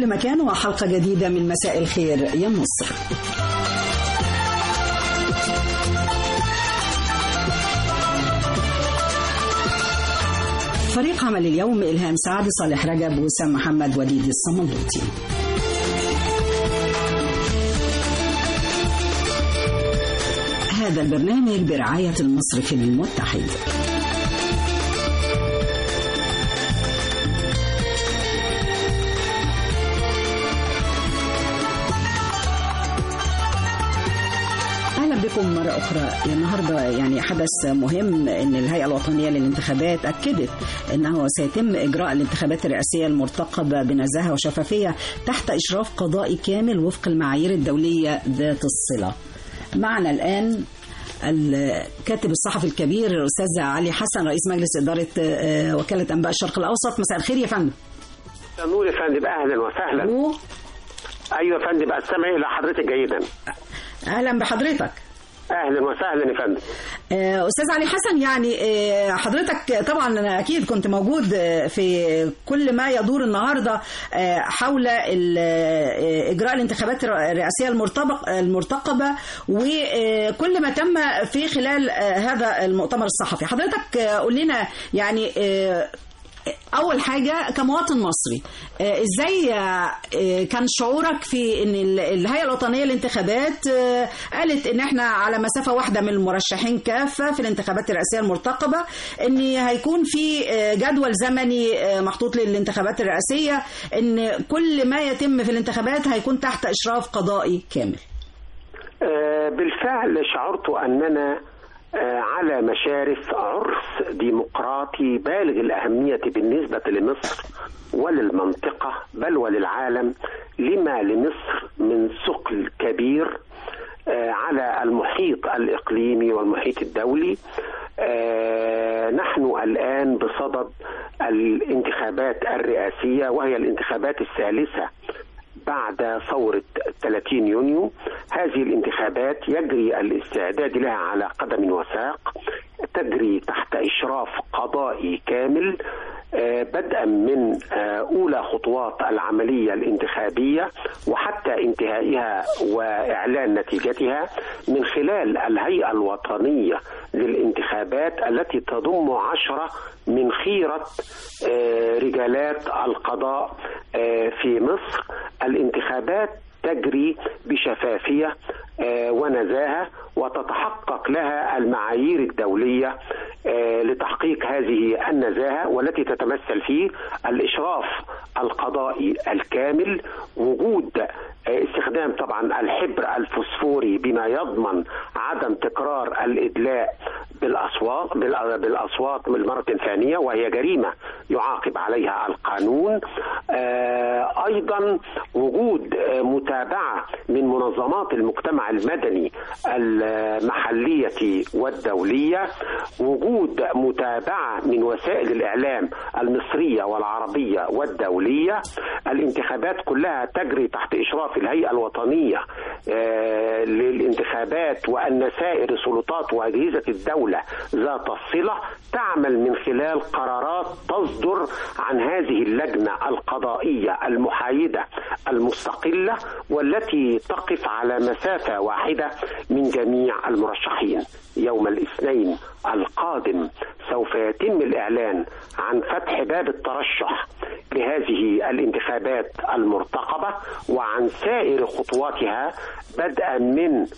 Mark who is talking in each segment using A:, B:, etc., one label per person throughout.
A: كل مكان وحلقة جديدة من مساء الخير يا مصر فريق عمل اليوم إلهام سعد صالح رجب وسام محمد وليد الصملوطي هذا البرنامج برعاية المصرف المتحد اهلا بكم مره اخرى النهارده يعني حدث مهم ان الهيئه الوطنيه للانتخابات اكدت انه سيتم اجراء الانتخابات الرئاسيه المرتقبه بنزاهه وشفافيه تحت اشراف قضائي كامل وفق المعايير الدوليه ذات الصله. معنا الان الكاتب الصحفي الكبير الاستاذ علي حسن رئيس مجلس اداره وكاله انباء الشرق الاوسط مساء الخير يا فندم.
B: نور يا فندم اهلا وسهلا.
A: ألو.
B: ايوه يا فندم استمع الى حضرتك جيدا.
A: اهلا بحضرتك.
B: اهلا وسهلا يا فندم
A: استاذ علي حسن يعني حضرتك طبعا انا اكيد كنت موجود في كل ما يدور النهارده حول اجراء الانتخابات الرئاسيه المرتقبه وكل ما تم في خلال هذا المؤتمر الصحفي حضرتك قول لنا يعني اول حاجه كمواطن مصري ازاي كان شعورك في ان الهيئه الوطنيه للانتخابات قالت ان احنا على مسافه واحده من المرشحين كافه في الانتخابات الرئاسيه المرتقبه ان هيكون في جدول زمني محطوط للانتخابات الرئاسيه ان كل ما يتم في الانتخابات هيكون تحت اشراف قضائي كامل
B: بالفعل شعرت اننا على مشارف عرس ديمقراطي بالغ الأهمية بالنسبة لمصر وللمنطقة بل وللعالم لما لمصر من ثقل كبير على المحيط الإقليمي والمحيط الدولي نحن الآن بصدد الانتخابات الرئاسية وهي الانتخابات الثالثة بعد ثورة 30 يونيو هذه الانتخابات يجري الاستعداد لها على قدم وساق تجري تحت إشراف قضائي كامل بدءا من أولى خطوات العملية الانتخابية وحتى انتهائها وإعلان نتيجتها من خلال الهيئة الوطنية للانتخابات التي تضم عشرة من خيرة رجالات القضاء في مصر الانتخابات تجري بشفافية ونزاهة وتتحقق لها المعايير الدولية لتحقيق هذه النزاهة والتي تتمثل في الإشراف القضائي الكامل وجود استخدام طبعا الحبر الفوسفوري بما يضمن عدم تكرار الإدلاء بالأصوات بالأصوات مرة ثانية وهي جريمة يعاقب عليها القانون أيضا وجود متابعة من منظمات المجتمع المدني المحلية والدولية وجود متابعة من وسائل الإعلام المصرية والعربية والدولية الانتخابات كلها تجري تحت إشراف الهيئة الوطنية للانتخابات وأن سائر سلطات وأجهزة الدولة ذات الصلة تعمل من خلال قرارات تصدر عن هذه اللجنة القضائية المحايدة المستقلة والتي تقف على مسافة واحدة من جميع المرشحين يوم الاثنين القادم سوف يتم الإعلان عن فتح باب الترشح لهذه الانتخابات المرتقبة وعن سائر خطواتها بدءا من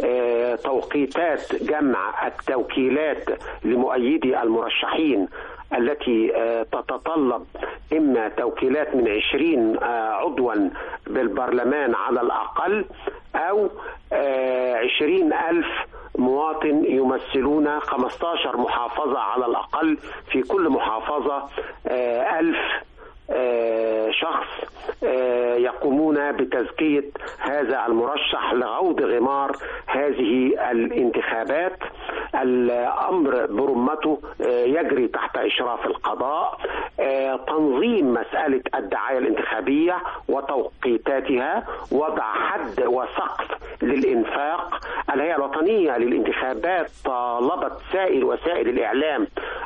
B: توقيتات جمع التوكيلات لمؤيدي المرشحين التي تتطلب إما توكيلات من عشرين عضوا بالبرلمان على الأقل أو عشرين ألف مواطن يمثلون 15 محافظة على الأقل في كل محافظة ألف شخص يقومون بتزكية هذا المرشح لغوض غمار هذه الانتخابات الأمر برمته يجري تحت إشراف القضاء تنظيم مسألة الدعاية الانتخابية وتوقيتاتها وضع حد وسقف للإنفاق الهيئة الوطنية للانتخابات طالبت سائر وسائل الإعلام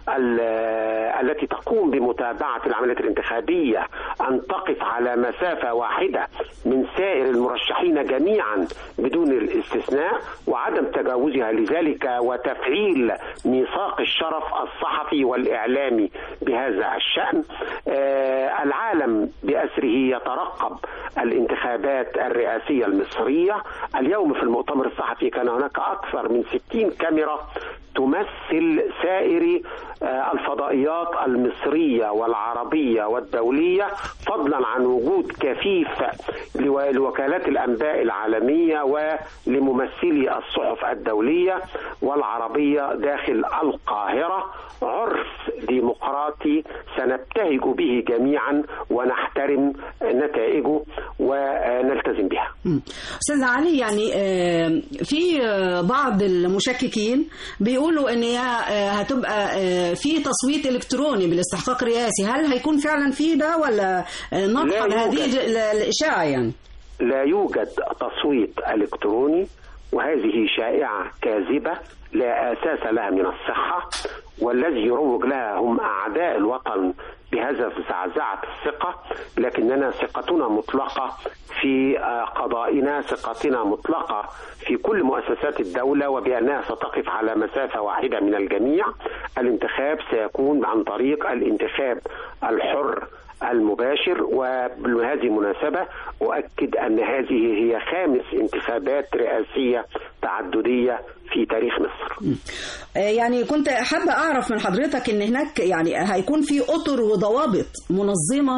B: التي تقوم بمتابعة العملية الانتخابية أن تقف على مسافة واحدة من سائر المرشحين جميعا بدون الاستثناء وعدم تجاوزها لذلك وتفعيل ميثاق الشرف الصحفي والإعلامي بهذا الشأن آه العالم بأسره يترقب الانتخابات الرئاسية المصرية اليوم في المؤتمر الصحفي كان هناك أكثر من 60 كاميرا تمثل سائر الفضائيات المصرية والعربية والدولية فضلا عن وجود كفيف لوكالات الأنباء العالمية ولممثلي الصحف الدولية والعربية داخل القاهرة عرس ديمقراطي سنبتهج به جميعا ونحترم نتائجه ونلتزم بها
A: أستاذ علي يعني في بعض المشككين بيقولوا ان هي هتبقى في تصويت الكتروني بالاستحقاق الرئاسي هل هيكون فعلا في ده ولا نقل هذه الاشاعه يعني
B: لا يوجد تصويت الكتروني وهذه شائعه كاذبه لا اساس لها من الصحه والذي يروج لها هم اعداء الوطن بهذا زعزعة الثقة لكننا ثقتنا مطلقة في قضائنا ثقتنا مطلقة في كل مؤسسات الدولة وبأنها ستقف على مسافة واحدة من الجميع الانتخاب سيكون عن طريق الانتخاب الحر المباشر وبهذه المناسبة أؤكد أن هذه هي خامس انتخابات رئاسية تعددية في تاريخ مصر
A: يعني كنت حابة أعرف من حضرتك أن هناك يعني هيكون في أطر وضوابط منظمة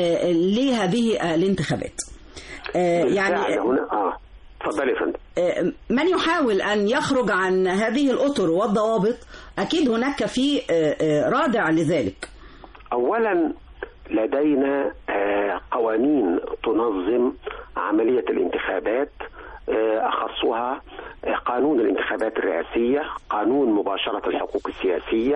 A: لهذه الانتخابات
B: يعني هنا آه. اتفضلي يا فندم
A: من يحاول أن يخرج عن هذه الأطر والضوابط أكيد هناك في رادع لذلك
B: أولا لدينا قوانين تنظم عملية الانتخابات أخصها قانون الانتخابات الرئاسية قانون مباشرة الحقوق السياسية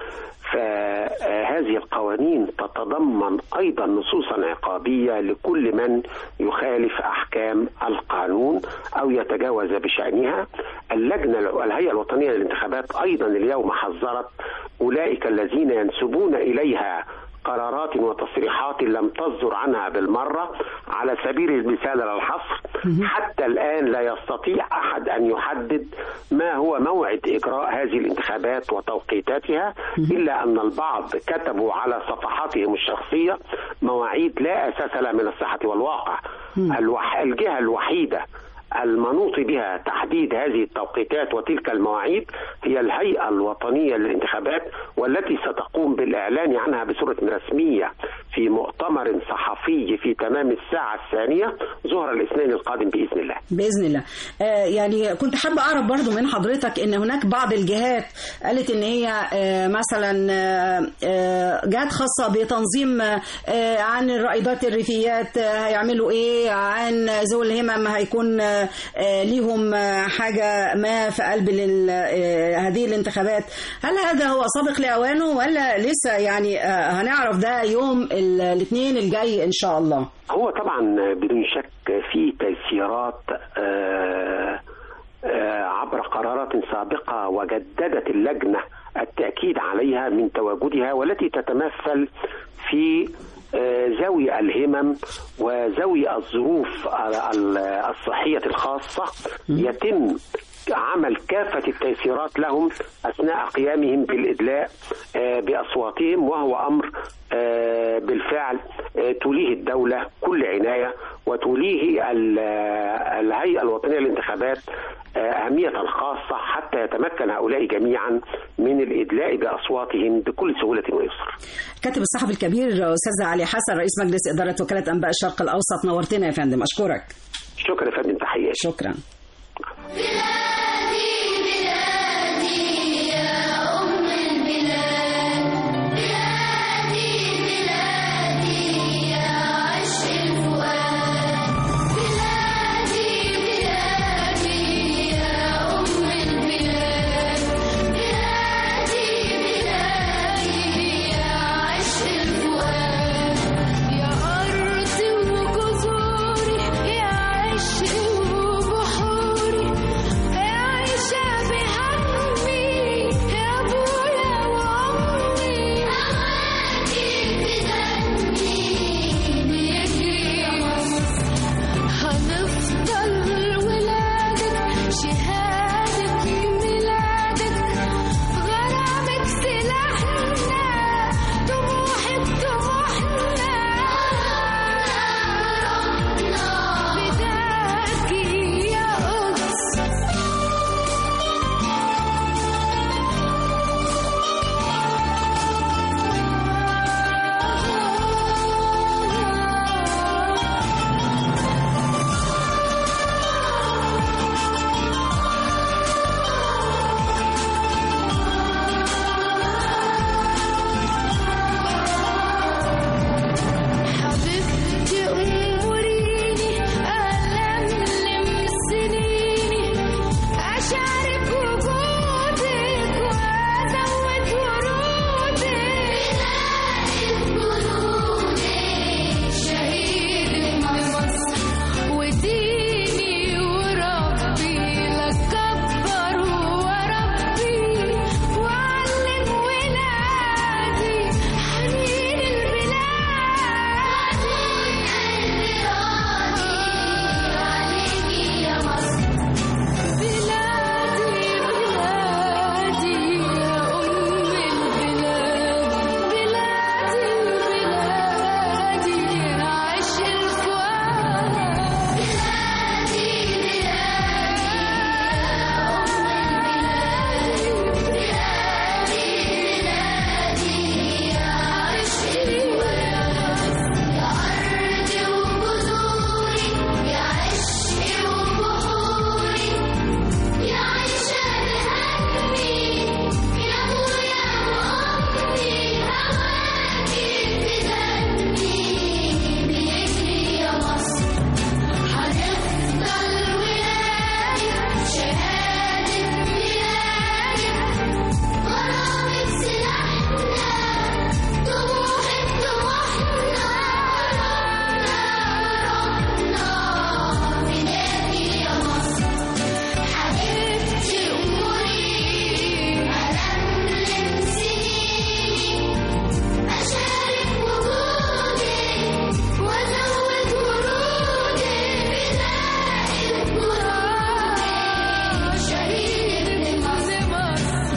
B: فهذه القوانين تتضمن أيضا نصوصا عقابية لكل من يخالف أحكام القانون أو يتجاوز بشأنها اللجنة الهيئة الوطنية للانتخابات أيضا اليوم حذرت أولئك الذين ينسبون إليها قرارات وتصريحات لم تصدر عنها بالمرة على سبيل المثال للحصر حتى الآن لا يستطيع أحد أن يحدد ما هو موعد إجراء هذه الانتخابات وتوقيتاتها إلا أن البعض كتبوا على صفحاتهم الشخصية مواعيد لا أساس لها من الصحة والواقع الجهة الوحيدة المنوط بها تحديد هذه التوقيتات وتلك المواعيد هي الهيئة الوطنية للانتخابات والتي ستقوم بالإعلان عنها بصورة رسمية في مؤتمر صحفي في تمام الساعة الثانية ظهر الاثنين القادم بإذن الله
A: بإذن الله آه يعني كنت حابة أعرف برضو من حضرتك أن هناك بعض الجهات قالت أن هي آه مثلا آه جهات خاصة بتنظيم آه عن الرائدات الريفيات آه هيعملوا إيه عن ذوي الهمم هيكون آه ليهم حاجة ما في قلب هذه الانتخابات هل هذا هو سابق لأوانه ولا لسه يعني هنعرف ده يوم الاثنين الجاي إن شاء الله
B: هو طبعا بدون شك في تيسيرات عبر قرارات سابقة وجددت اللجنة التأكيد عليها من تواجدها والتي تتمثل في ذوي الهمم وذوي الظروف الصحية الخاصة يتم عمل كافة التيسيرات لهم أثناء قيامهم بالإدلاء بأصواتهم وهو أمر بالفعل توليه الدولة كل عناية وتوليه الهيئة الوطنية للانتخابات أهمية خاصة حتى يتمكن هؤلاء جميعا من الإدلاء بأصواتهم بكل سهولة ويسر
A: كاتب الصحفي الكبير أستاذ علي حسن رئيس مجلس إدارة وكالة أنباء الشرق الأوسط نورتنا يا فندم أشكرك
B: شكرا يا فندم تحياتي
A: شكرا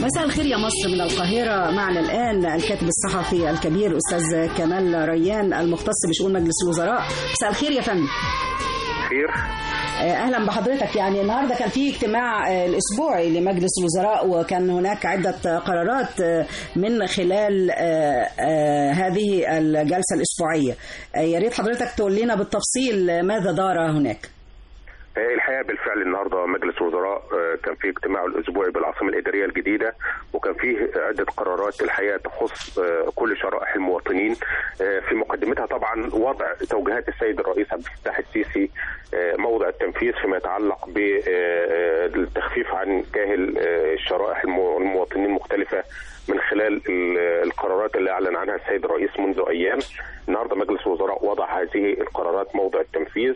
A: مساء الخير يا مصر من القاهرة معنا الآن الكاتب الصحفي الكبير أستاذ كمال ريان المختص بشؤون مجلس الوزراء مساء الخير يا فندم
B: خير
A: اهلا بحضرتك يعني النهارده كان في اجتماع الاسبوعي لمجلس الوزراء وكان هناك عده قرارات من خلال هذه الجلسه الاسبوعيه يا ريت حضرتك تقول لنا بالتفصيل ماذا دار هناك
B: الحقيقه بالفعل النهارده مجلس الوزراء كان في اجتماعه الاسبوعي بالعاصمه الاداريه الجديده وكان فيه عده قرارات الحقيقه تخص كل شرائح المواطنين في مقدمتها طبعا وضع توجيهات السيد الرئيس عبد الفتاح السيسي موضع التنفيذ فيما يتعلق بالتخفيف عن كاهل الشرائح المواطنين المختلفه من خلال القرارات اللي اعلن عنها السيد الرئيس منذ ايام النهارده مجلس الوزراء وضع هذه القرارات موضع التنفيذ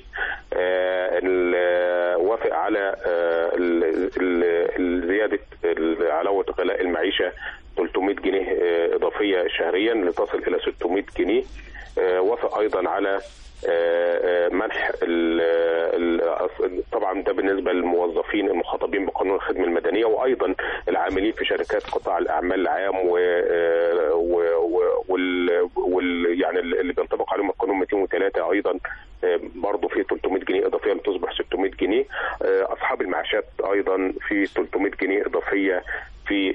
B: وافق على زياده علاوه غلاء المعيشه 300 جنيه اضافيه شهريا لتصل الى 600 جنيه وافق ايضا على منح طبعا ده بالنسبه للموظفين المخاطبين بقانون الخدمه المدنيه وايضا العاملين في شركات قطاع الاعمال العام و, وال... وال... يعني اللي بينطبق عليهم القانون 203 ايضا برضه في 300 جنيه اضافيه لتصبح 600 جنيه اصحاب المعاشات ايضا في 300 جنيه اضافيه في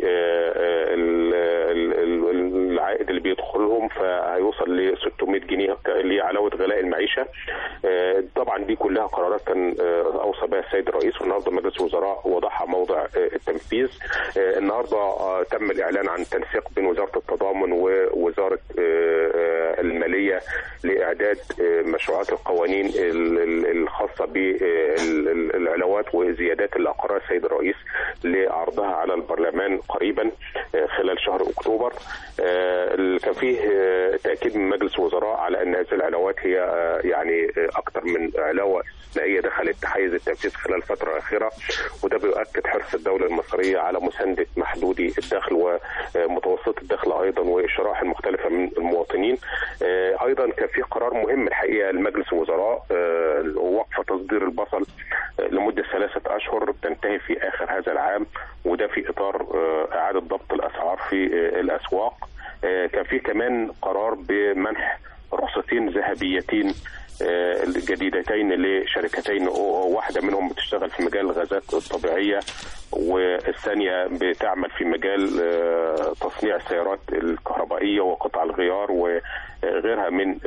B: العائد اللي بيدخلهم فهيوصل ل 600 جنيه لعلاوه غلاء المعيشه طبعا دي كلها قرارات كان اوصى بها السيد الرئيس والنهارده مجلس الوزراء وضعها موضع التنفيذ النهارده تم الاعلان عن تنسيق بين وزاره التضامن ووزاره الماليه لاعداد مشروعات القوانين الخاصه بالعلاوات وزيادات اللي اقرها السيد الرئيس لعرضها على البرلمان قريبا خلال شهر اكتوبر كان فيه تاكيد من مجلس الوزراء على ان هذه العلاوات هي يعني اكثر من علاوه استثنائيه دخلت حيز التنفيذ خلال الفتره الاخيره وده بيؤكد حرص الدوله المصريه على مسانده محدودي الدخل ومتوسط الدخل ايضا والشرائح المختلفه من المواطنين ايضا كان في قرار مهم الحقيقه لمجلس الوزراء وقف تصدير البصل لمده ثلاثه اشهر تنتهي في اخر هذا العام وده في اطار اعاده ضبط الاسعار في الاسواق كان في كمان قرار بمنح رخصتين ذهبيتين جديدتين لشركتين واحده منهم بتشتغل في مجال الغازات الطبيعيه والثانيه بتعمل في مجال تصنيع السيارات الكهربائيه وقطع الغيار وغيرها من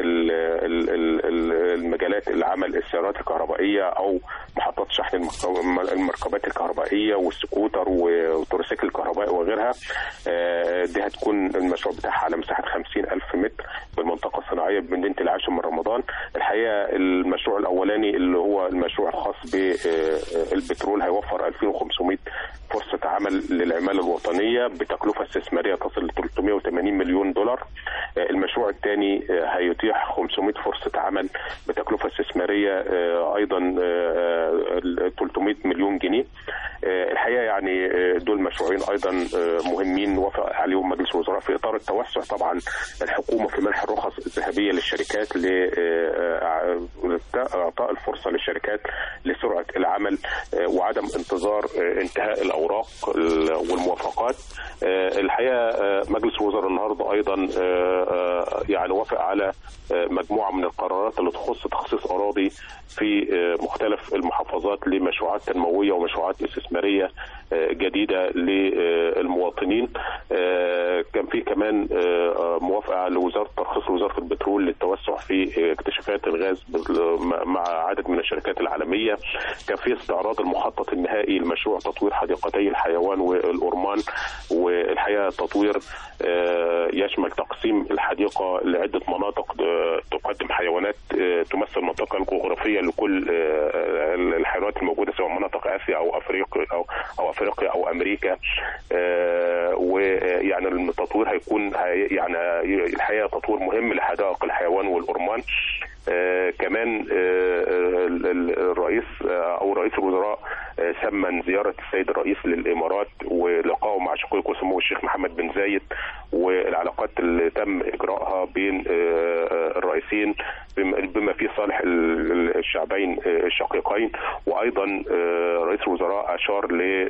B: المجالات اللي عمل السيارات الكهربائيه او محطات شحن المركبات الكهربائيه والسكوتر والتروسيكل الكهربائي وغيرها دي هتكون المشروع بتاعها على مساحه 50 ألف متر بالمنطقه الصناعيه بمدينه العاشر من رمضان الحقيقه المشروع الاولاني اللي هو المشروع الخاص بالبترول هيوفر 2500 فرصه عمل للعماله الوطنيه بتكلفه استثماريه تصل ل 380 مليون دولار المشروع الثاني هيتيح 500 فرصه عمل بتكلفه استثماريه ايضا 300 مليون جنيه الحقيقه يعني دول مشروعين ايضا مهمين وافق عليهم مجلس الوزراء في اطار التوسع طبعا الحكومه في منح الرخص الذهبيه للشركات لاعطاء الفرصه للشركات لسرعه العمل وعدم انتظار انتهاء الاوراق والموافقات الحقيقه مجلس الوزراء النهارده ايضا يعني وافق على مجموعه من القرارات اللي تخص تخصيص اراضي في مختلف المحافظات لمشروعات تنمويه ومشروعات استثماريه جديده للمواطنين كان في كمان موافقه لوزاره ترخيص وزاره البترول للتوسع في اكتشافات الغاز مع عدد من الشركات العالميه كان في استعراض المخطط النهائي لمشروع تطوير حديقتي الحيوان والأورمان والحقيقه تطوير يشمل تقسيم الحديقه لعده مناطق تقدم حيوانات تمثل منطقه جغرافيه لكل الحيوانات الموجوده سواء مناطق اسيا او افريقيا او او افريقيا او امريكا ويعني التطوير هيكون يعني الحقيقه تطوير مهم لحدائق الحيوان والأورمان كمان الرئيس او رئيس الوزراء
C: ثمن زياره السيد الرئيس للامارات ولقائه مع شقيقه سمو الشيخ محمد بن زايد والعلاقات اللي تم اجراءها بين الرئيسين بما فيه صالح الشعبين الشقيقين وايضا رئيس الوزراء اشار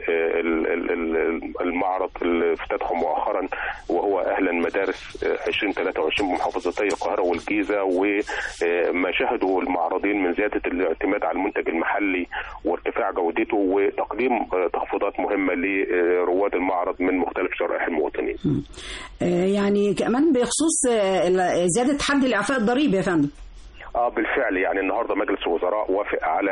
C: للمعرض اللي افتتحه مؤخرا وهو اهلا مدارس 2023 بمحافظتي القاهره والجيزه وما شهده المعرضين من زياده الاعتماد على المنتج المحلي وارتفاع جودته وتقديم تخفيضات مهمه لرواد المعرض من مختلف شرائح المواطنين.
A: يعني كمان بخصوص زياده حد الاعفاء الضريبي يا فندم.
C: اه بالفعل يعني النهارده مجلس الوزراء وافق على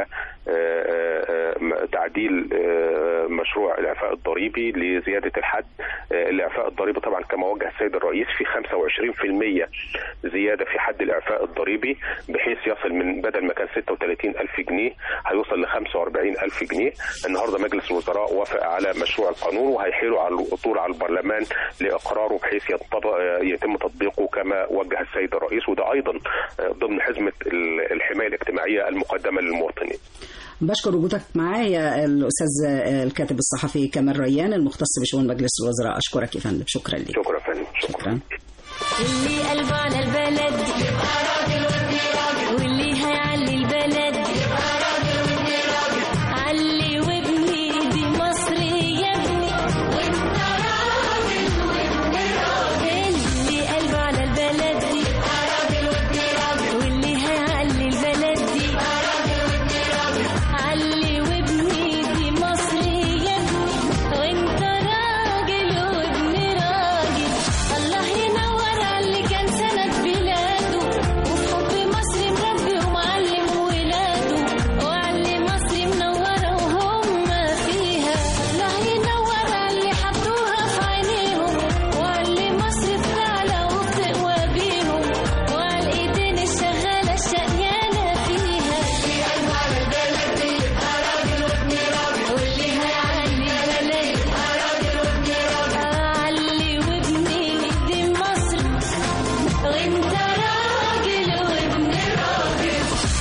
C: تعديل مشروع الاعفاء الضريبي لزياده الحد الاعفاء الضريبي طبعا كما وجه السيد الرئيس في 25% زياده في حد الاعفاء الضريبي بحيث يصل من بدل ما كان 36000 جنيه هيوصل ل 45000 جنيه النهارده مجلس الوزراء وافق على مشروع القانون وهيحيله على الطول على البرلمان لاقراره بحيث يتم تطبيقه كما وجه السيد الرئيس وده ايضا ضمن حزمه الحمايه الاجتماعيه المقدمه للمواطنين.
A: بشكر وجودك معايا الاستاذ الكاتب الصحفي كمال ريان المختص بشؤون مجلس الوزراء اشكرك يا فندم شكرا لك
C: شكرا فندم شكرا, شكرا.
D: اللي قلبه على البلد يبقى راجل وابن راجل واللي هيعلي البلد يبقى راجل وابن راجل علي وابني دي مصر يا ابني وانت راجل وابن راجل اللي قلبه على البلد يبقى راجل وابن راجل واللي هيعلي البلد يبقى راجل وابن راجل علي وابني دي مصر يا ابني وانت راجل وابن راجل الله ينور على اللي كان سند بلاده وفي حب مصر مربي ومعلم ولاده وعلي مصر منورة وهم فيها الله ينور على اللي حطوها في عينيهم وعلي مصر بتعلى وبتقوى بيهم وعلى الايدين الشغالة الشقيانة فيها اللي قلبه على البلد يبقى راجل وابن راجل واللي هيعلي البلد يبقى راجل وابن راجل علي وابني دي مصر وانت راجل وابن راجل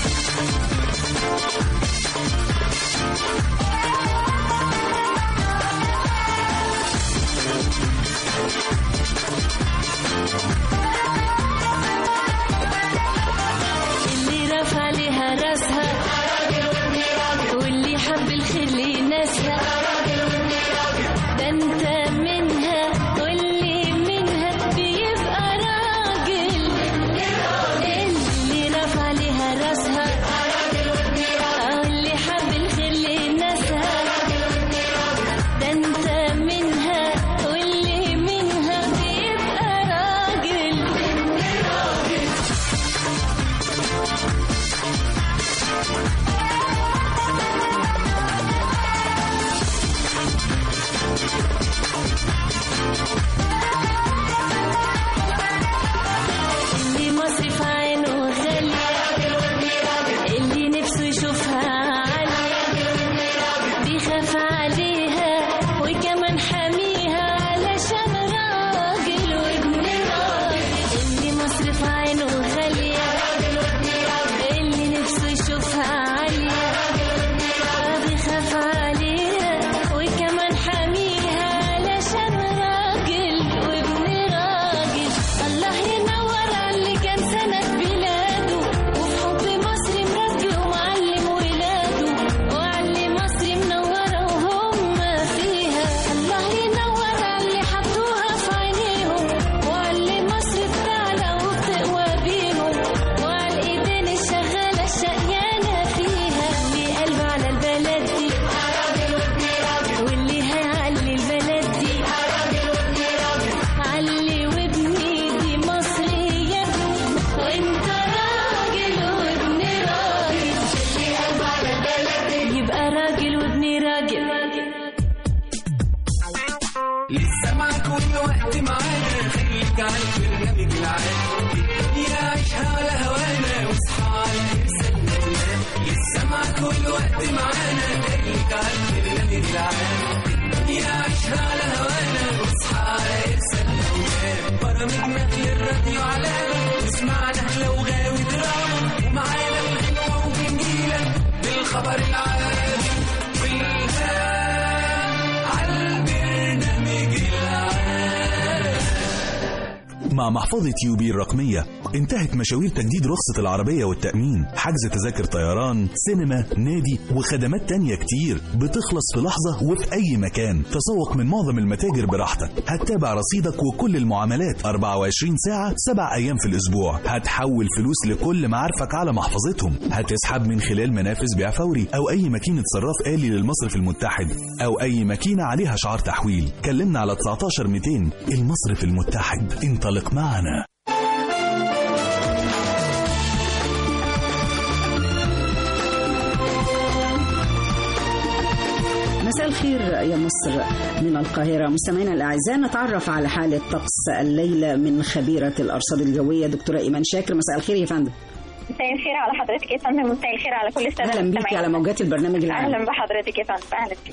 D: اللي رفع لها راسها واللي حب الخير لناسها ده انت منها واللي منها بيبقى راجل اللي رفع لها راسها واللي حب الخير لناسها ده انت منها واللي منها بيبقى راجل اللي مصر في عينه غالية اللي نفسه يشوفها عالية بيخاف عليها وكمان حاميها علشان راجل وابن راجل اللي مصر في عينه غالية اللي نفسه يشوفها عالية بيخاف عليها وكمان حاميها علشان راجل وابن راجل الله ينور على اللي كان سند بلاده وفي حب مصر مربي ومعلم ولاده وعلي مصر منورة وهم فيها الله ينور على اللي حطوها في عينيهم وعلي مصر بتعلى وبتقوى بيهم وعلى الايدين الشغالة الشقيانة فيها اللي قلبه على البلد دي واللي هيعلي البلد دي علي وابني دي مصر يا ابني وانت راجل وابن راجل اللي قلبه على البلد يبقى راجل وابن راجل
E: لسه معاك والوقت معانا خليك على البرنامج العام الدنيا عيشها على هوانا واصحى على حسابنا تنام لسه معاك والوقت معانا خليك على البرنامج العام الدنيا عيشها على هوانا واصحى على حسابنا تنام برامجنا في الراديو علامة اسمعنا لو غاوي دراما ومعانا الغنوة وبنجيلك بالخبر العادي بالخبر
F: مع محفظة يوبي الرقمية انتهت مشاوير تجديد رخصة العربية والتأمين حجز تذاكر طيران سينما نادي وخدمات تانية كتير بتخلص في لحظة وفي أي مكان تسوق من معظم المتاجر براحتك هتتابع رصيدك وكل المعاملات 24 ساعة 7 أيام في الأسبوع هتحول فلوس لكل معارفك على محفظتهم هتسحب من خلال منافذ بيع فوري أو أي ماكينة صراف آلي للمصرف المتحد أو أي ماكينة عليها شعار تحويل كلمنا على 19 200 المصرف المتحد انطلق معنا
A: مساء الخير يا مصر من القاهرة مستمعينا الأعزاء نتعرف على حالة طقس الليلة من خبيرة الأرصاد الجوية دكتورة إيمان شاكر مساء الخير يا فندم
G: مساء الخير على حضرتك يا فندم مساء الخير على كل السادة
A: أهلا بيكي
G: المستمعين.
A: على موجات البرنامج العام
G: اهلا بحضرتك يا فندم اهلا بيك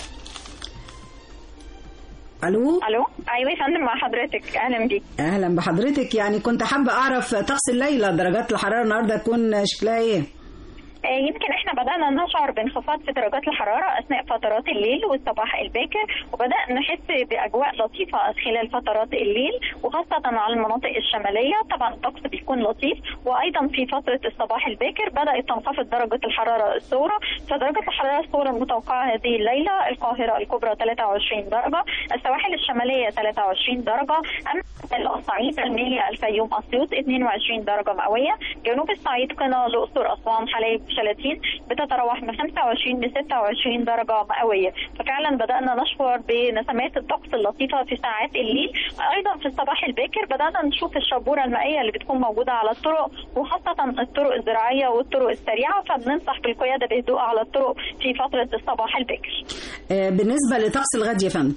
A: ألو
G: الو ايوه يا فندم مع حضرتك اهلا بيك
A: أهلا بحضرتك يعني كنت حابة أعرف طقس الليلة درجات الحرارة النهاردة تكون شكلها إيه
G: آه، يمكن احنا بدأنا نشعر بانخفاض في درجات الحرارة أثناء فترات الليل والصباح الباكر وبدأنا نحس بأجواء لطيفة خلال فترات الليل وخاصة على المناطق الشمالية طبعا الطقس بيكون لطيف وأيضا في فترة الصباح الباكر بدأت تنخفض درجة الحرارة الصغرى فدرجة الحرارة الصغرى المتوقعة هذه الليلة القاهرة الكبرى 23 درجة السواحل الشمالية 23 درجة أما الصعيد المنيا الفيوم أسيوط 22 درجة مئوية جنوب الصعيد قنا الأقصر أسوان حلايب شلاتين بتتراوح من 25 ل 26 درجة مئوية ففعلا بدأنا نشعر بنسمات الطقس اللطيفة في ساعات الليل أيضا في الصباح الباكر بدأنا نشوف الشبورة المائية اللي بتكون موجودة على الطرق وخاصة الطرق الزراعية والطرق السريعة فبننصح بالقيادة بهدوء على الطرق في فترة الصباح الباكر
A: آه، بالنسبة لطقس الغد يا فندم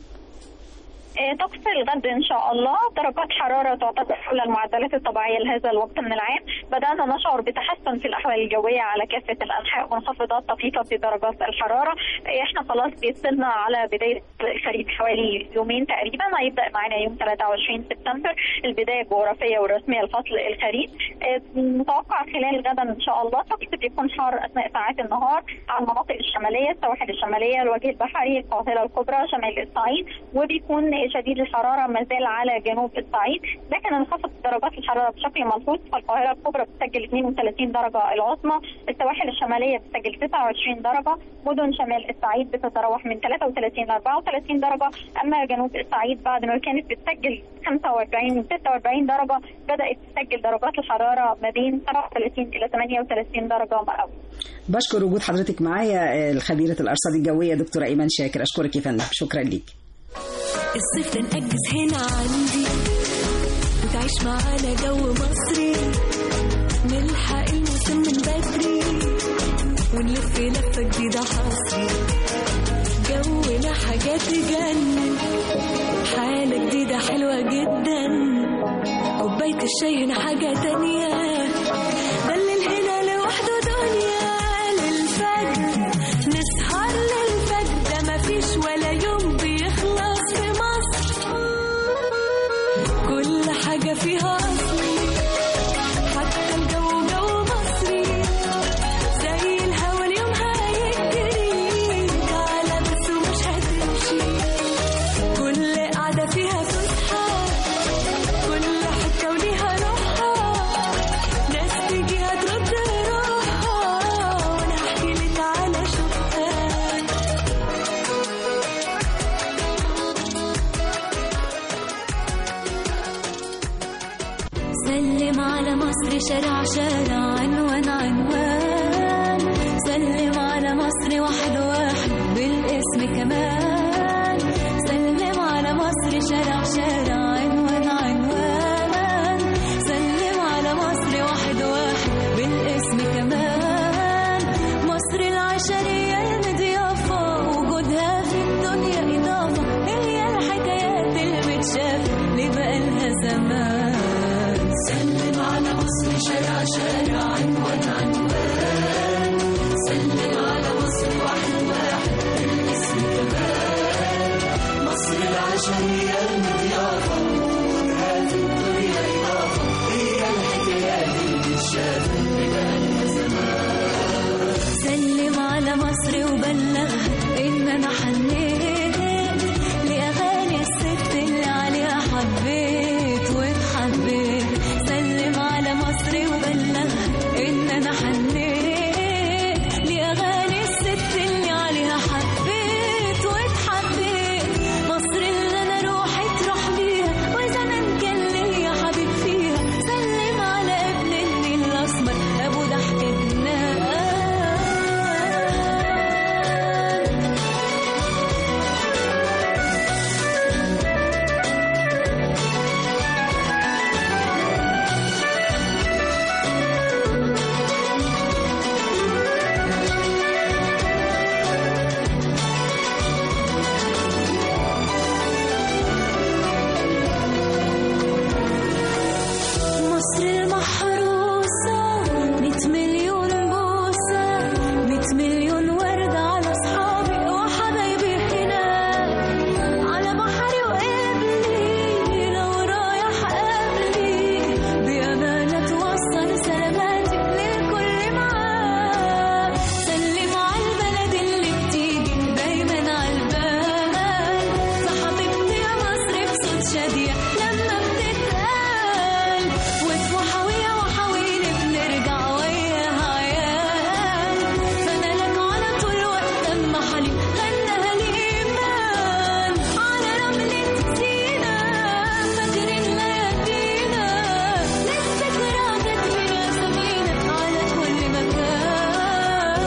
G: آه، طقس الغد ان شاء الله درجات حراره تعتبر حول المعدلات الطبيعيه لهذا الوقت من العام بدانا نشعر بتحسن في الاحوال الجويه على كافه الانحاء وانخفاضات طفيفه في درجات الحراره آه، احنا خلاص بيصلنا على بدايه الخريف حوالي يومين تقريبا هيبدا معانا يوم 23 سبتمبر البدايه الجغرافيه والرسميه لفصل الخريف آه، متوقع خلال غدا ان شاء الله طقس بيكون حار اثناء ساعات النهار على المناطق الشماليه السواحل الشماليه الوجه البحري القاهره الكبرى شمال الصعيد وبيكون شديد الحراره ما زال على جنوب الصعيد لكن انخفضت درجات الحراره بشكل ملحوظ فالقاهره الكبرى بتسجل 32 درجه العظمى السواحل الشماليه بتسجل 29 درجه مدن شمال الصعيد بتتراوح من 33 ل 34 درجه اما جنوب الصعيد بعد ما كانت بتسجل 45 46 درجه بدات تسجل درجات الحراره ما بين 37 الى 38 درجه مئويه
A: بشكر وجود حضرتك معايا آه، الخبيرة الأرصاد الجوية دكتورة إيمان شاكر أشكرك يا فندم شكرا ليك
D: الصيف ده نأجز هنا عندي وتعيش معانا جو مصري نلحق الموسم من بدري ونلف لفة جديدة حصري جونا حاجات تجنن حالة جديدة حلوة جدا كوباية الشاي هنا حاجة تانية دلل هنا لوحده دنيا للفجر نسهر للفجر ده مفيش ولا يوم بيخلص في مصر كل حاجة فيها أصلي حتى الجو جو مصري زي الهوا اليوم هيجري تعالى بس ومش هتمشي كل قعدة فيها فسحة كل حتة وليها روحها ناس تيجي هترد روحها وانا هحكي لك على شوقها سلم على مصر شارع شارع عنوان عنوان سلم على مصر واحد واحد بالاسم كمان سلم على مصر شارع شارع عنوان عنوان سلم على مصر واحد واحد بالاسم كمان مصر العشرية المضيافة وجودها في الدنيا إضافة هي الحكايات اللي بتشاف اللي بقالها زمان سلم على مصر شارع شارع عنوان عنوان سلم على مصر واحد واحد بالاسم كمان مصر العشرية المضيافة وجودها في الدنيا إضافة هي الحكايات اللي بتشاف اللي بقالها زمان سلم على مصر وبلغها إن أنا حنيت لأغاني الست اللي عليها حبيت واتحبيت شادية لما بتتقال وفي وحوية وحويني بنرجع وياها عيال فمالك على طول وقت اما حليم غنى الإيمان على رملة سينا فاكرين ليالينا للذكرى تدفينا سمينا على كل مكان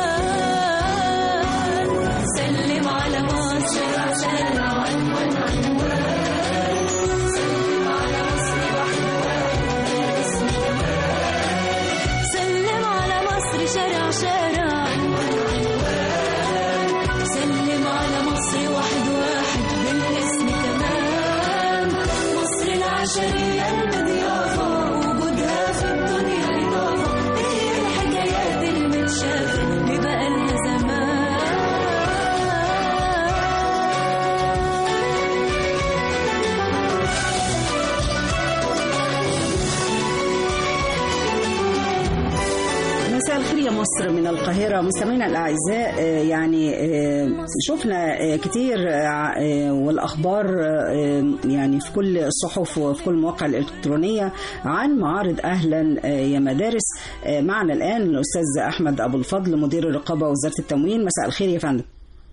D: سلم على مصر سلم عنوان عنوان سلم على مصر وحدوان اسم كمان سلم على مصر شارع شارع عنوان عنوان سلم على مصر واحد واحد بالاسم كمان مصر العشرية المضيافة وجودها في الدنيا إضافة هي الحكايات المتشافة اللي بقالها زمان
A: مساء الخير يا مصر من القاهرة مستمعينا الأعزاء آه، يعني آه، شفنا آه، كتير آه، آه، والأخبار آه، يعني في كل الصحف وفي كل المواقع الإلكترونية عن معارض أهلا آه، يا مدارس آه، معنا الآن الأستاذ أحمد أبو الفضل مدير الرقابة وزارة التموين مساء الخير يا فندم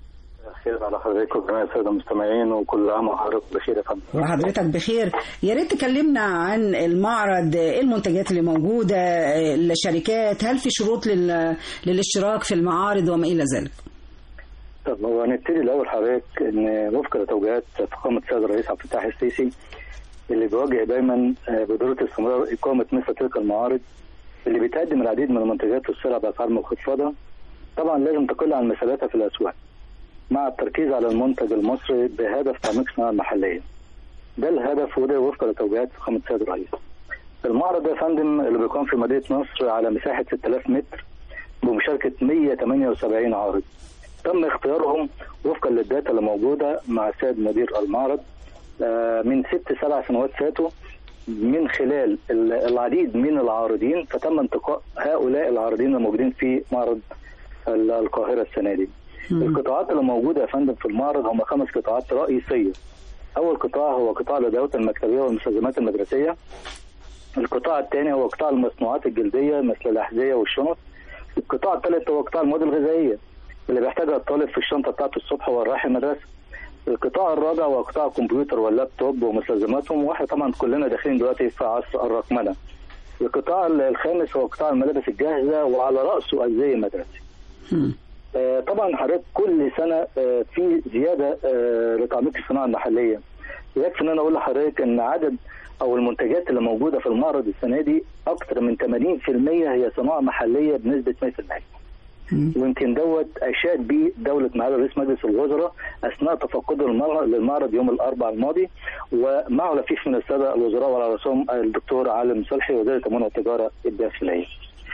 H: خير على حضرتك وجميع الساده المستمعين وكل عام وحضرتك بخير يا فندم.
A: وحضرتك بخير يا ريت تكلمنا عن المعرض ايه المنتجات اللي موجوده إيه الشركات هل في شروط لل... للاشتراك في المعارض وما الى ذلك
H: طب هو هنبتدي الاول حضرتك ان وفق لتوجيهات فخامه السيد الرئيس عبد الفتاح السيسي اللي بيواجه دايما آه، بضروره استمرار اقامه مثل تلك المعارض اللي بتقدم العديد من المنتجات والسلع باسعار مخفضه طبعا لازم تقل عن مساباتها في الاسواق مع التركيز على المنتج المصري بهدف تعميق الصناعه المحليه. ده الهدف وده وفق لتوجيهات فخامه السيد الرئيس. المعرض ده يا فندم اللي بيقام في مدينه نصر على مساحه 6000 متر بمشاركه 178 عارض. تم اختيارهم وفقا للداتا اللي موجوده مع السيد مدير المعرض آه، من ست سبع سنوات فاتوا من خلال ال- العديد من العارضين فتم انتقاء هؤلاء العارضين الموجودين في معرض ال- القاهره السنه دي. القطاعات اللي موجوده يا فندم في المعرض هم خمس قطاعات رئيسيه. اول قطاع هو قطاع الادوات المكتبيه والمستلزمات المدرسيه. القطاع الثاني هو قطاع المصنوعات الجلديه مثل الاحذيه والشنط. القطاع الثالث هو قطاع المواد الغذائيه اللي بيحتاجها الطالب في الشنطه بتاعته الصبح وهو رايح المدرسه. القطاع الرابع هو قطاع الكمبيوتر واللابتوب ومستلزماتهم واحنا طبعا كلنا داخلين دلوقتي في عصر الرقمنه. القطاع الخامس هو قطاع الملابس الجاهزه وعلى راسه الزي المدرسي. آه، طبعا حضرتك كل سنه آه، في زياده آه، لتعميق الصناعه المحليه. يكفي ان انا اقول لحضرتك ان عدد او المنتجات اللي موجوده في المعرض السنه دي اكثر من 80% هي صناعه محليه بنسبه 100%. ويمكن دوت اشاد به دوله معالي رئيس مجلس الوزراء اثناء تفقده المر- للمعرض يوم الاربعاء الماضي ومعه لفيف من الساده الوزراء وعلى راسهم الدكتور عالم صلحي وزير التموين والتجاره الداخليه.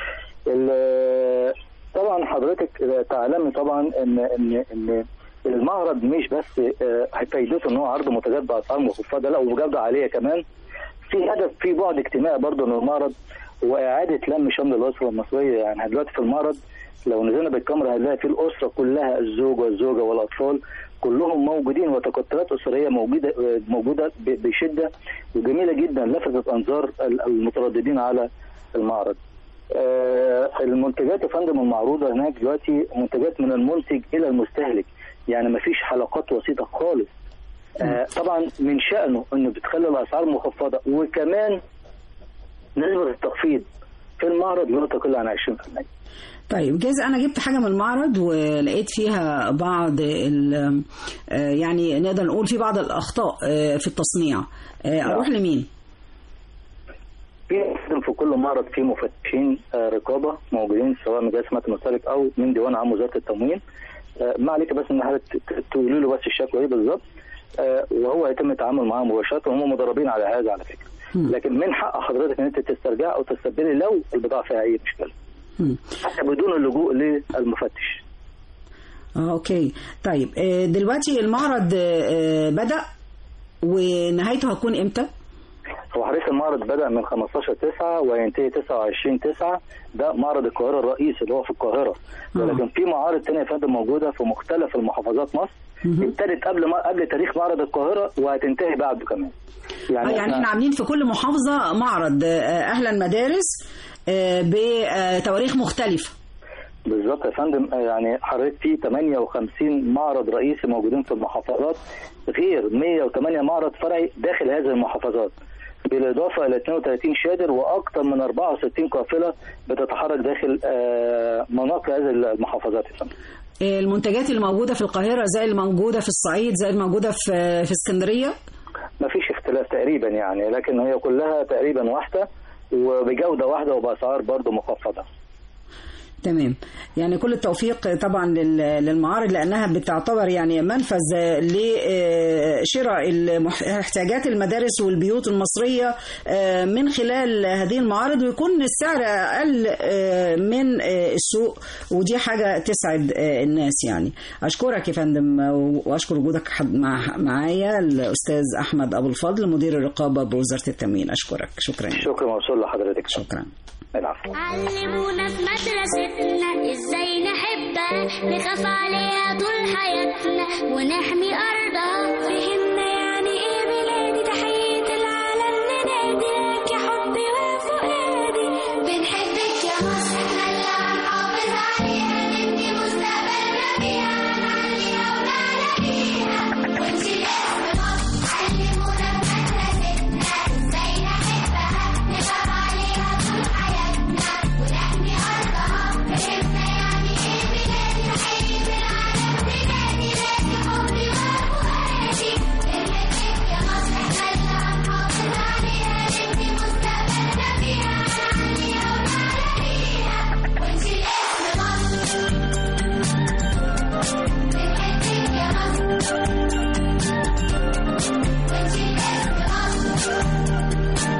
H: ال- طبعا حضرتك تعلمي طبعا ان ان ان المعرض مش بس آه، فايدته ان هو عرض منتجات باسعار مخفضه لا وبجوده عاليه كمان في هدف في بعد اجتماعي برضه من المعرض واعاده لم شمل الاسره المصريه يعني دلوقتي في المعرض لو نزلنا بالكاميرا هنلاقي في الاسره كلها الزوج والزوجه والاطفال كلهم موجودين وتكتلات اسريه موجوده آه، موجوده ب- بشده وجميله جدا لفتت انظار ال- المترددين على المعرض. آه، المنتجات يا فندم المعروضه هناك دلوقتي منتجات من المنتج الى المستهلك يعني ما فيش حلقات وسيطه خالص آه، طبعا من شانه انه بتخلي الاسعار مخفضه وكمان نسبه التخفيض في المعرض لا تقل عن 20%.
A: طيب جايز انا جبت حاجه من المعرض ولقيت فيها بعض ال- آه، يعني نقدر نقول في بعض الاخطاء آه، في التصنيع آه، اروح لمين
H: في أصلاً في كل معرض في مفتشين آه، رقابه موجودين سواء من جهاز حمايه المستهلك او من ديوان عام وزاره التموين آه، ما عليك بس ان حضرتك ت- ت- تقولوا له بس الشكوى ايه بالظبط آه، وهو يتم التعامل معاه مباشره وهم مدربين على هذا على فكره لكن من حق حضرتك ان انت تسترجع او تستبدلي لو البضاعه فيها اي مشكله حتى بدون اللجوء للمفتش
A: اه اوكي طيب آه، دلوقتي المعرض آه، بدا ونهايته هتكون امتى
H: هو حديث المعرض بدأ من 15 9 وينتهي 29 9 ده معرض القاهرة الرئيسي اللي هو في القاهرة ولكن في معارض تانية يا فندم موجودة في مختلف المحافظات مصر ابتدت قبل ما قبل تاريخ معرض القاهره وهتنتهي بعده كمان
A: يعني, يعني احنا عاملين في كل محافظه معرض آه، اهلا مدارس آه، بتواريخ مختلفه
H: بالظبط يا فندم آه، يعني حضرتك في 58 معرض رئيسي موجودين في المحافظات غير 108 معرض فرعي داخل هذه المحافظات بالاضافه الى 32 شادر واكثر من 64 قافله بتتحرك داخل آه، مناطق هذه المحافظات يا فندم
A: المنتجات الموجوده في القاهره زي الموجوده في الصعيد زي الموجوده في في اسكندريه
H: ما فيش اختلاف تقريبا يعني لكن هي كلها تقريبا واحده وبجوده واحده وباسعار برضه مخفضه
A: تمام يعني كل التوفيق طبعا لل- للمعارض لانها بتعتبر يعني منفذ لشراء المح- احتياجات المدارس والبيوت المصريه آه، من خلال هذه المعارض ويكون السعر اقل آه، من آه، السوق ودي حاجه تسعد آه، الناس يعني اشكرك يا فندم واشكر وجودك حد- مع معايا الاستاذ احمد ابو الفضل مدير الرقابه بوزاره التموين اشكرك شكرا
H: شكرا موصول لحضرتك
A: شكرا
H: العفو
I: علمونا في مدرستنا ازاي نحبها نخاف عليها طول حياتنا ونحمي ارضها فهمنا يعني ايه بلادي تحية العالم ننادي لك يا حبي وفؤادي بنحبك يا مصر احنا اللي هنحافظ عليها نبني مستقبلنا فيها هنعليها ونعلى ونشيل اسم مصر علمونا في مدرستنا ازاي نحبها نخاف عليها طول حياتنا ونحمي ارضها فهمنا يعني ايه بلادي تحية العالم ننادي لك يا حبي وفؤادي بنحبك يا مصر احنا اللي هنحافظ عليها نبني مستقبلنا فيها هنعليها ونعلى ونشيل اسم مصر بنحبك يا مصر ونشيل اسم مصر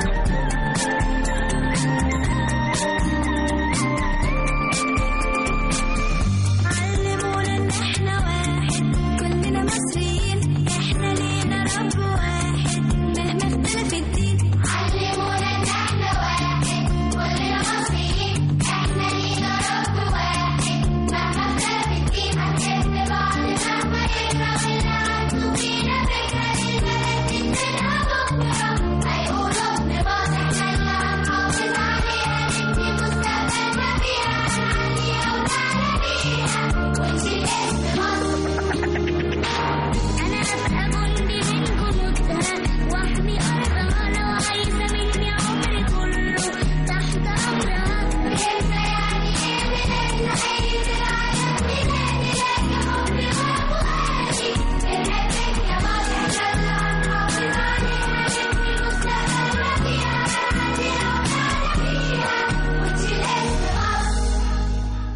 I: علمونا ان احنا واحد كلنا مصريين احنا لينا رب واحد مهما اختلف الدين علمونا ان احنا واحد كلنا مصريين احنا لينا رب واحد مهما اختلف الدين هنحب بعض مهما يكره اللي عنده فينا فكره للبلد تنتهي بكره هيقولوا ابن مصر احنا اللي هنحافظ عليها نبني مستقبلنا فيها هنعليها ونعلى بيها ونشيل اسم مصر أنا أبقى جندي من جنودها وأحمي أرضها لو عايزة مني عمري كله تحت أمرها فهمنا يعني إيه بلادي تحية العالم بلادي لك يا حبي وفؤادي بنحبك يا مصر إحنا اللي هنحافظ عليها نبني مستقبلنا فيها هنعديها ونعلى بيها ونشيل اسم مصر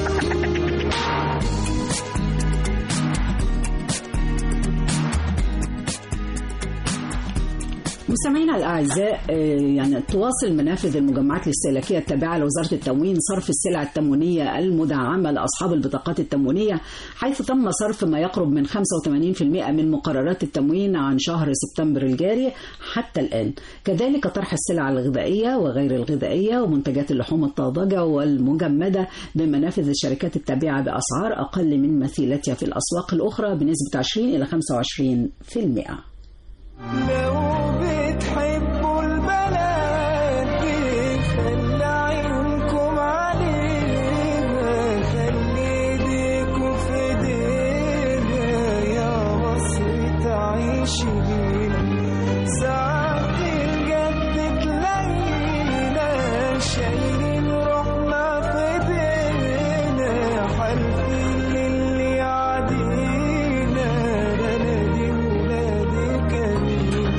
A: مستمعينا الاعزاء آه، يعني تواصل منافذ المجمعات الاستهلاكيه التابعه لوزاره التموين صرف السلع التموينيه المدعمه لاصحاب البطاقات التموينيه حيث تم صرف ما يقرب من 85% من مقررات التموين عن شهر سبتمبر الجاري حتى الان كذلك طرح السلع الغذائيه وغير الغذائيه ومنتجات اللحوم الطازجه والمجمده بمنافذ الشركات التابعه باسعار اقل من مثيلتها في الاسواق الاخرى بنسبه 20 الى 25%.
E: لو بتحبوا البلد دي خلي عيونكم عليها خلي ايديكوا في ايدينا يا مصر تعيشي بينا ساعات الجد تلاقينا شايلين روحنا في ايدينا حالفين للي يعدينا ده انا دي ولادي كريم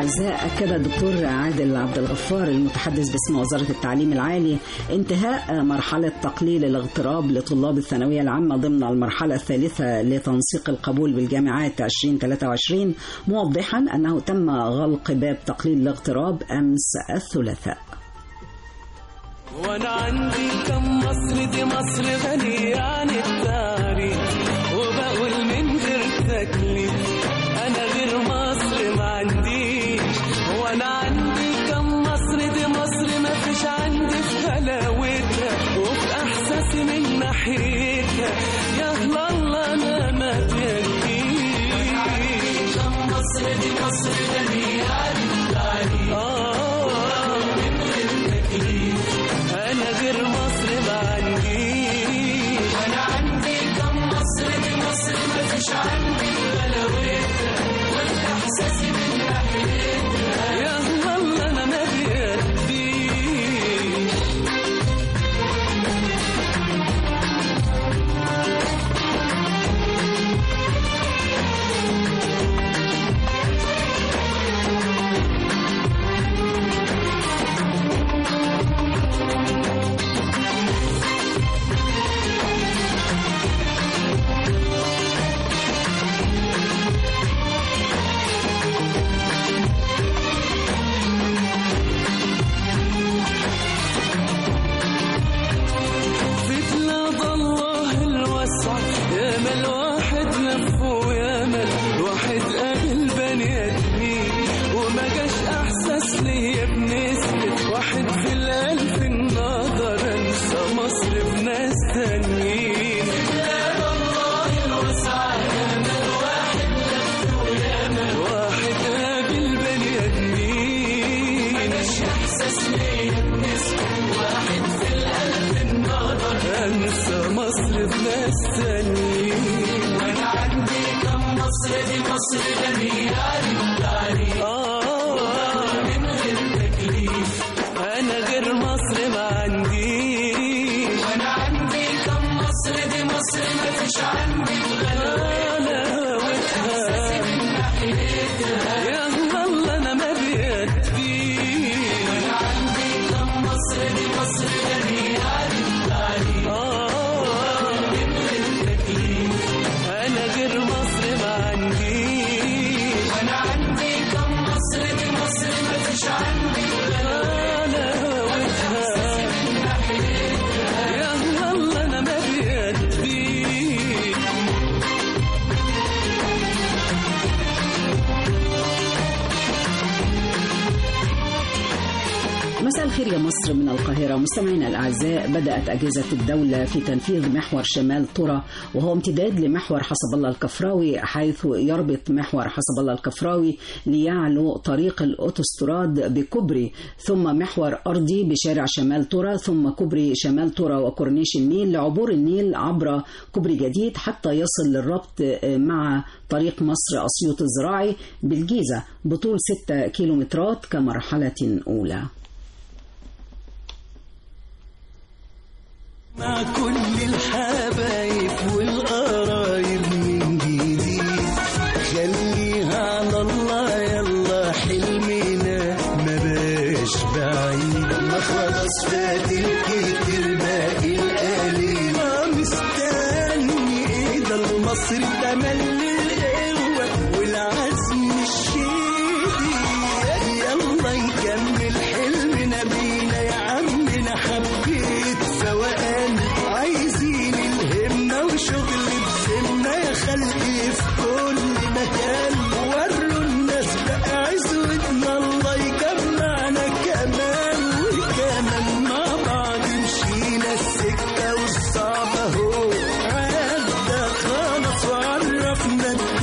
A: الأعزاء أكد الدكتور عادل عبد الغفار المتحدث باسم وزارة التعليم العالي انتهاء مرحلة تقليل الاغتراب لطلاب الثانوية العامة ضمن المرحلة الثالثة لتنسيق القبول بالجامعات 2023 موضحا أنه تم غلق باب تقليل الاغتراب أمس الثلاثاء
E: وانا عندي كم مصر دي مصر غنية عن التعريف وبقول من غير تكليف انا غير مصر ما عنديش وانا عندي كم مصر دي مصر ما فيش عندي في غلاوتها وفي احساسي من ناحيتها يا الله انا ما تهديش كم مصر دي مصر غنية عن التعريف آه من غير تكليف انا غير مصر ما عنديش انا عندي كم مصر دي مصر ما فيش عندي غلاوتها والاحساس من ناحيتها يا الله انا ما بيديش في بلاد الله الوسع يا ما الواحد لفه يا ما الواحد قابل بني ادمين وما جاش احساس ليا بنسبة واحد في الالف النظر انسى مصر بناس تانيين بلاد الله الوسع يا ما الواحد لفه يا ما الواحد قابل بني ادمين ما جاش احساس ليا بنسبة واحد في الالف النظر انسى مصر بناس تانيين وانا عندي كم مصر دي مصر غنية عن التعريف اه من غير تكليف انا غير مصر ما عنديش وانا عندي كم مصر دي مصر ما فيش عندي غلاوتها يا الله انا ما بيديش وانا عندي كم مصر دي مصر غنية عن التعريف اه من غير تكليف انا غير مصر ما عنديش وانا عندي كم مصر دي مصر ما فيش عندي غلاوتها يا الله انا ما بيديش
A: مساء الخير يا مصر من القاهرة مستمعينا الأعزاء بدأت أجهزة الدولة في تنفيذ محور شمال ترى وهو امتداد لمحور حسب الله الكفراوي حيث يربط محور حسب الله الكفراوي ليعلو طريق الأوتوستراد بكوبري ثم محور أرضي بشارع شمال ترى ثم كوبري شمال ترى وكورنيش النيل لعبور النيل عبر كوبري جديد حتى يصل للربط مع طريق مصر أسيوط الزراعي بالجيزة بطول 6 كيلومترات كمرحلة أولى
E: مع كل الحبايب والقرايب من جديد خليها على الله يلا حلمنا ما باش بعيد ما خلاص فات الكتير باقي القليل ما مستني ايه ده المصري تملي القوة والعزم الشديد يلا نكمل حلمنا بينا يا عمنا حبيت فوقان عايزين الهمة وشغل بسمة يا خلقي في كل مكان وروا الناس بقى عزوتنا الله يجمعنا كمان وكمان مع بعض مشينا السكة والصعبة اهو عدى خلاص وعرفنا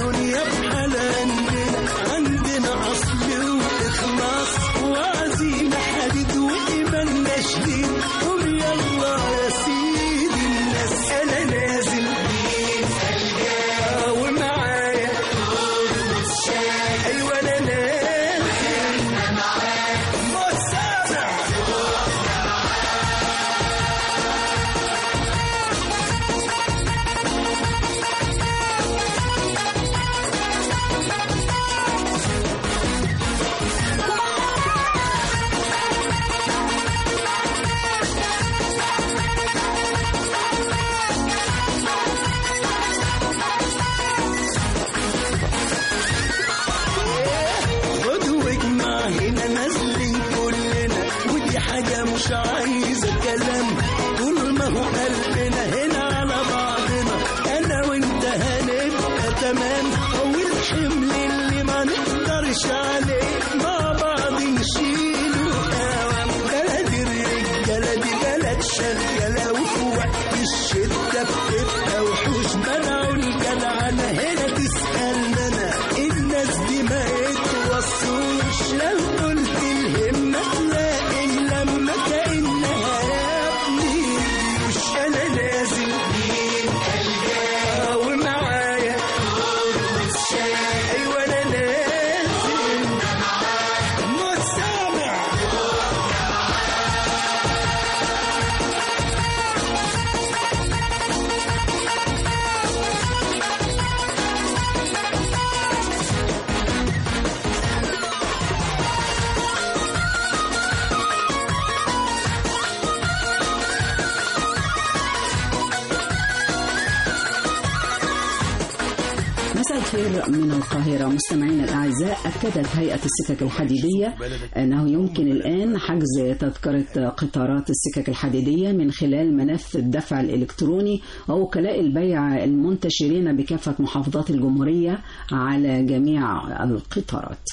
A: مساء الخير من القاهرة مستمعينا الأعزاء أكدت هيئة السكك الحديدية أنه يمكن الآن حجز تذكرة قطارات السكك الحديدية من خلال ملف الدفع الإلكتروني ووكلاء البيع المنتشرين بكافة محافظات الجمهورية على جميع القطارات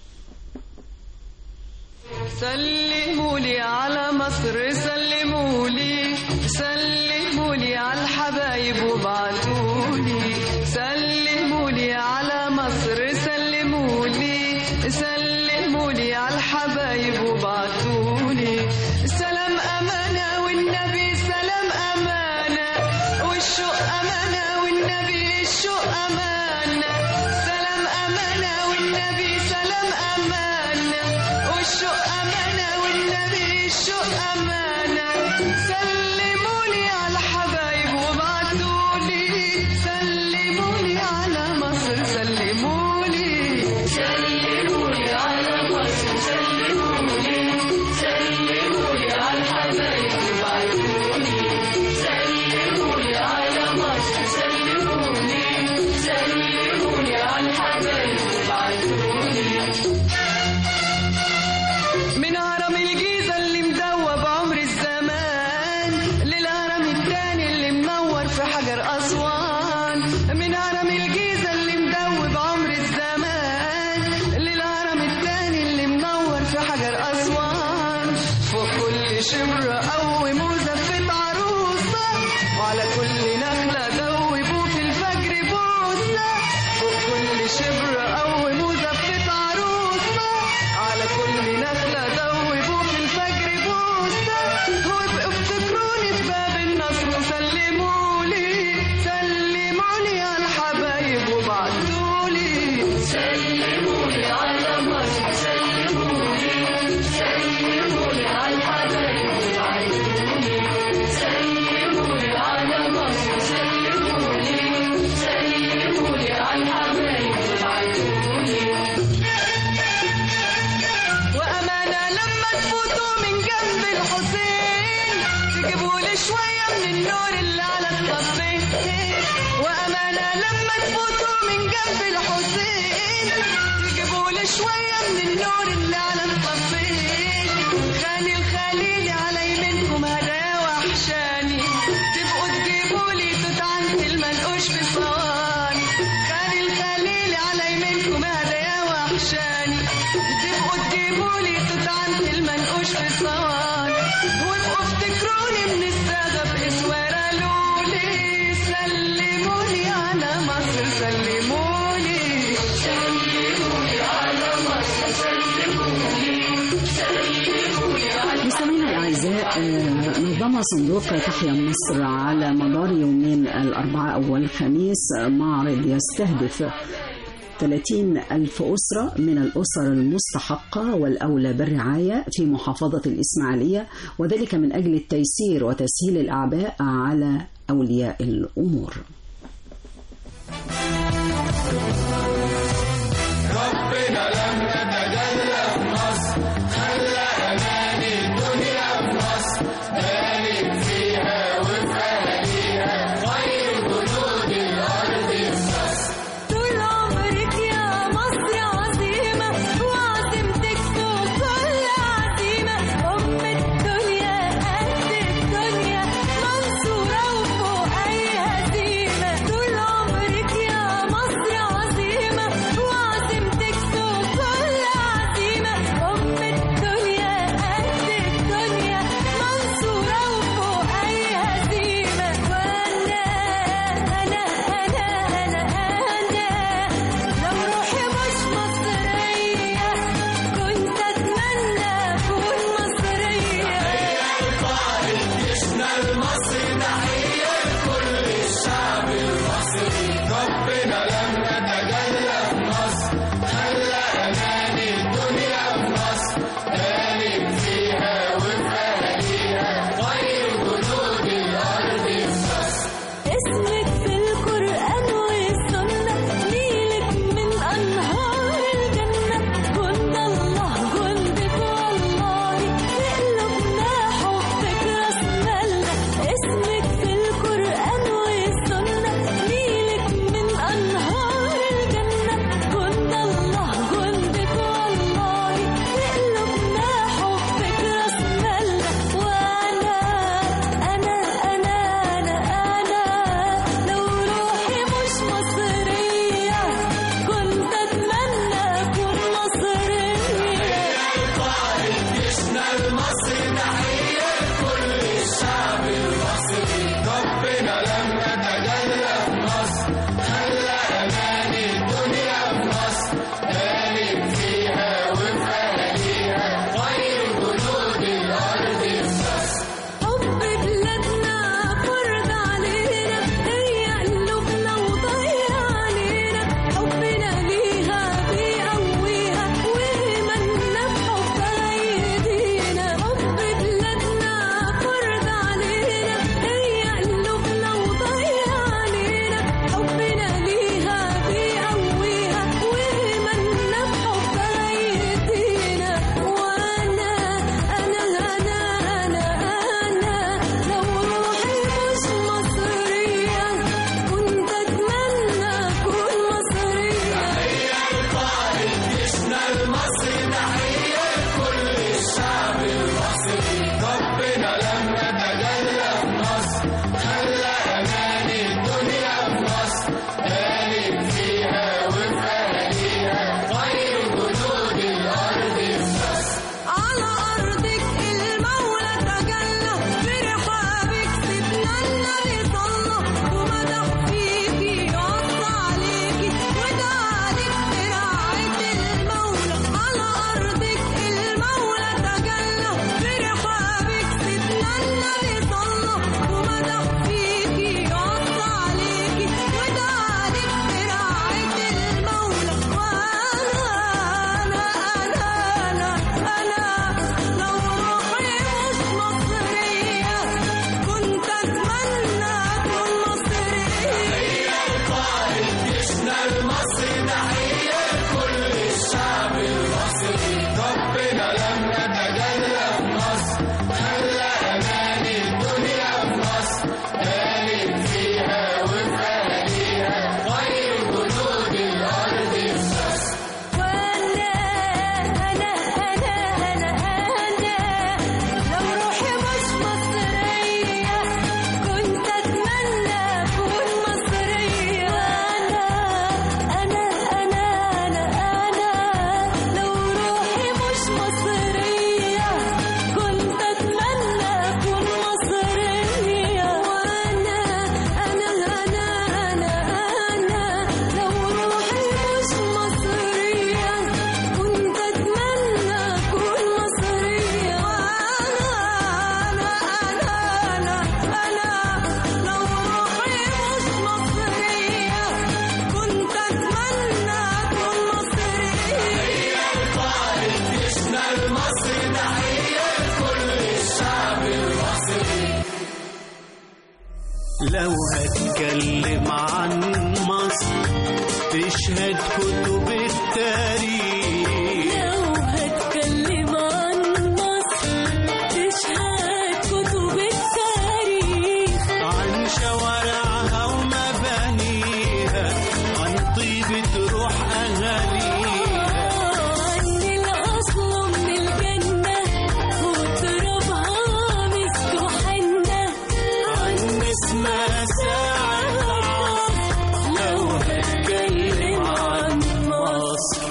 J: سلموا لي على مصر سلموا لي سلموا لي على الحبايب وابعتوا لي سلموا لي على مصر سلموا لي سلموا لي على الحبايب وابعتوا لي سلام أمانة والنبي سلام أمانة والشوق أمانة والنبي الشوق أمانة سلام أمانة والنبي سلام أمانة والشوق أمانة والنبي الشوق أمانة سلموا لي على الحبايب وابعتوا لي سلموا لي على مصر سلموا لي سلموا لي على مصر سلموا لي سلموا لي على الحبايب وابعتوا لي سلموا لي على مصر سلموا لي سلموا لي على الحبايب وابعتوا لي من هرم الجيزة اللي مدوب عمر الزمان للهرم التاني اللي منور في حجر أسوان من هرم الجيزة اللي مدوب عمر الزمان للهرم التاني اللي منور في حجر أسوان فوق كل شبر قوي مزفت عروسة وعلى كل نخلة دوبوا في الفجر بوسة فوق كل شبر قوي مزفت عروسة على كل نخلة دوبوا في الفجر بوسة وابقوا افتكروني في باب النصر وسلموا لي سلموا لي على الحبايب وبعتوا لي سلموا لي على مصر سلموا لي سلموا لي على الحبايب وبعتوا لي سلموا لي على مصر سلموا لي سلموا لي على الحبايب وبعتوا لي وأمانة لما تفوتوا من جنب الحسين تجيبوا لي شوية من النور اللي على الصفين وأمانة لما تفوتوا من جنب الحسين تجيبوا لي شوية من النور اللي على الصفين خالي الخليل على يمينكم هدايا وحشاني تبقوا تجيبوا لي توت عند المنقوش في صواني خالي الخليل على يمينكم هدايا وحشاني تبقوا تجيبوا لي توت عند المنقوش في صواني وابقوا افتكروني من السادة بإسوارة لولي سلموني على مصر سلموني سلموني على مصر سلموني سلموني على
A: مستمعينا الأعزاء آه، نظم صندوق تحيا مصر على مدار يومين الأربعاء والخميس معرض يستهدف 30 ألف أسرة من الأسر المستحقة والأولى بالرعاية في محافظة الإسماعيلية وذلك من أجل التيسير وتسهيل الأعباء على أولياء الأمور
E: ربنا لما تجلى في مصر خلى امان الدنيا في مصر بارك فيها وفي اهاليها خير جنود الارض في مصر
I: طول عمرك يا مصر عظيمة وعزيمتك فوق كل عزيمة أم الدنيا قد الدنيا منصورة وفوق أي هزيمة
K: لو هتكلم عن مصر تشهد كتب التاريخ
D: لو هتكلم عن مصر تشهد كتب التاريخ
K: عن شوارعها ومبانيها عن طيبة روح أهاليها
D: عن الأصل من الجنة وترابها مسك حنة
K: عن اسمها ساعة عصر لو هتكلم عن مصر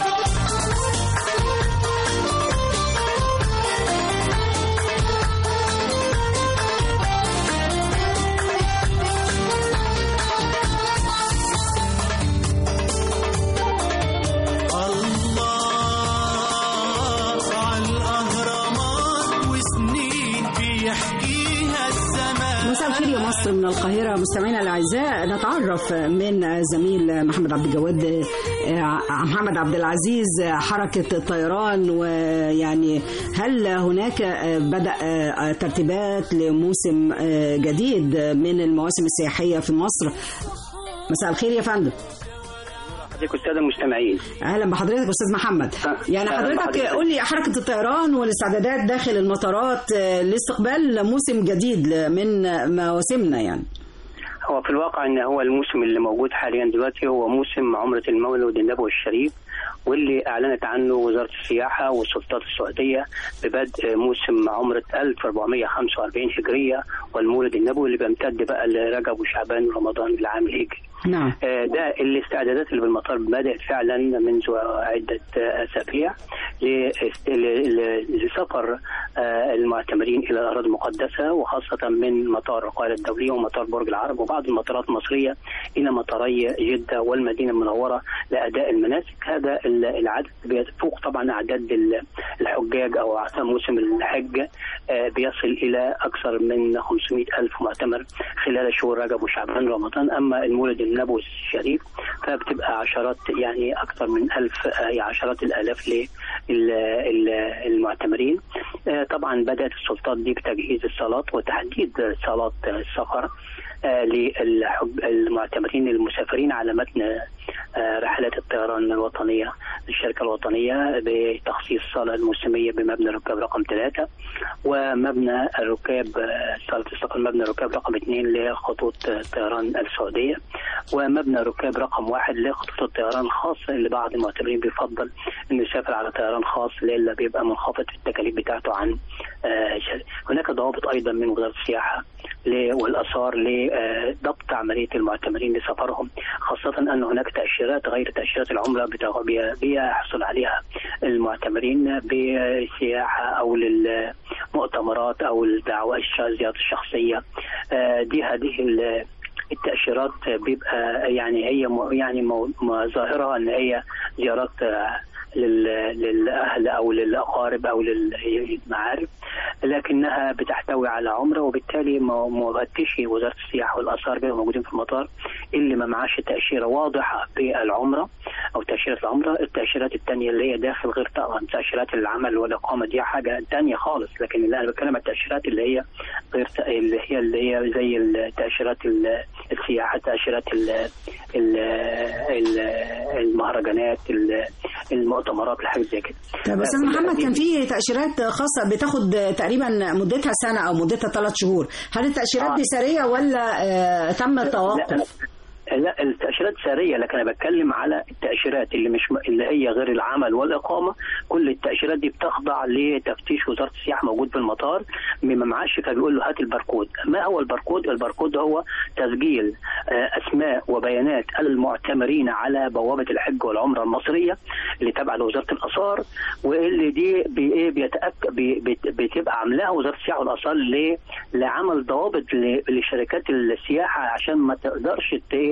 K: الله على الأهرامات وسنين بيحكيها الزمان
A: مساء الخير يا مصر من القاهرة مستمعينا الأعزاء نتعرف من زميل محمد عبد الجواد آه، محمد عبد العزيز آه، حركة الطيران ويعني هل هناك آه، بدأ آه، ترتيبات لموسم آه، جديد من المواسم السياحية في مصر مساء الخير يا فندم
L: حضرتك الساده المستمعين
A: اهلا بحضرتك استاذ محمد يعني
L: أهلا
A: حضرتك
L: بحضرتك.
A: قول لي حركه الطيران والاستعدادات داخل المطارات آه، لاستقبال موسم جديد من مواسمنا يعني
L: هو في الواقع ان هو الموسم اللي موجود حاليا دلوقتي هو موسم عمره المولد النبوي الشريف واللي اعلنت عنه وزاره السياحه والسلطات السعوديه ببدء موسم عمره 1445 هجريه والمولد النبوي اللي بيمتد بقى لرجب وشعبان ورمضان العام الهجري.
A: نعم
L: آه، ده الاستعدادات اللي بالمطار بدأت فعلا منذ عدة آه، أسابيع ل- ل- ل- لسفر آه، المعتمرين إلى الأراضي المقدسة وخاصة من مطار القاهرة الدولية ومطار برج العرب وبعض المطارات المصرية إلى مطاري جدة والمدينة المنورة لأداء المناسك هذا ال- العدد بيفوق طبعا أعداد ال- الحجاج أو أعتام موسم الحج آه، بيصل إلى أكثر من 500 ألف معتمر خلال شهور رجب وشعبان ورمضان أما المولد النبوي الشريف فبتبقى عشرات يعني أكثر من ألف آه، عشرات الآلاف للمعتمرين آه، طبعا بدأت السلطات دي بتجهيز الصالات وتحديد صالات السفر آه، للمعتمرين المسافرين على متن آه، رحلات الطيران الوطنية للشركة الوطنية بتخصيص الصالة الموسمية بمبنى ركاب رقم ثلاثة ومبنى الركاب آه، صالة السفر مبنى ركاب رقم اثنين لخطوط الطيران السعودية ومبنى ركاب رقم واحد لخطوط الطيران الخاصة اللي بعض المعتمرين بيفضل انه يسافر على طيران خاص لألا بيبقى منخفض في التكاليف بتاعته عن آه، شر- هناك ضوابط أيضا من وزارة السياحة ل- والآثار لضبط عملية المعتمرين لسفرهم خاصة أن هناك تأشيرات غير تأشيرات العمرة بتا- بي- بيحصل عليها المعتمرين بالسياحة أو للمؤتمرات أو الدعوة الش- الزيارات الشخصية آه، دي هذه ال- التأشيرات بيبقى يعني هي م- يعني مو- م- ظاهرة أن هي زيارات آه، لل- للأهل أو للأقارب أو للمعارف لكنها بتحتوي على عمرة وبالتالي ما ما غطيش وزارة السياحة والآثار بيبقوا موجودين في المطار اللي ما معاش تأشيرة واضحة بالعمرة أو تأشيرة العمرة التأشيرات التانية اللي هي داخل غير طبعا تأشيرات العمل والإقامة دي حاجة تانية خالص لكن اللي أنا بتكلم عن التأشيرات اللي هي غير ت- اللي هي اللي هي زي التأشيرات ال- السياحة تأشيرات ال- ال- ال- المهرجانات ال- المؤتمرات الحاجات زي كده
A: طب استاذ
L: كل
A: محمد
L: هذه
A: كان في تاشيرات خاصه بتاخد تقريبا مدتها سنه او مدتها ثلاث شهور هل التاشيرات
L: آه.
A: دي ساريه ولا آه تم التوقف
L: لا التأشيرات سارية لكن أنا بتكلم على التأشيرات اللي مش اللي هي غير العمل والإقامة كل التأشيرات دي بتخضع لتفتيش وزارة السياحة موجود في المطار ما معاش فبيقول له هات الباركود ما هو الباركود الباركود هو تسجيل آه، أسماء وبيانات المعتمرين على بوابة الحج والعمرة المصرية اللي تابعة لوزارة الآثار واللي دي بإيه بيتأكد بي- بت- بتبقى عاملاها وزارة السياحة والآثار ل- لعمل ضوابط ل- لشركات السياحة عشان ما تقدرش ت- إيه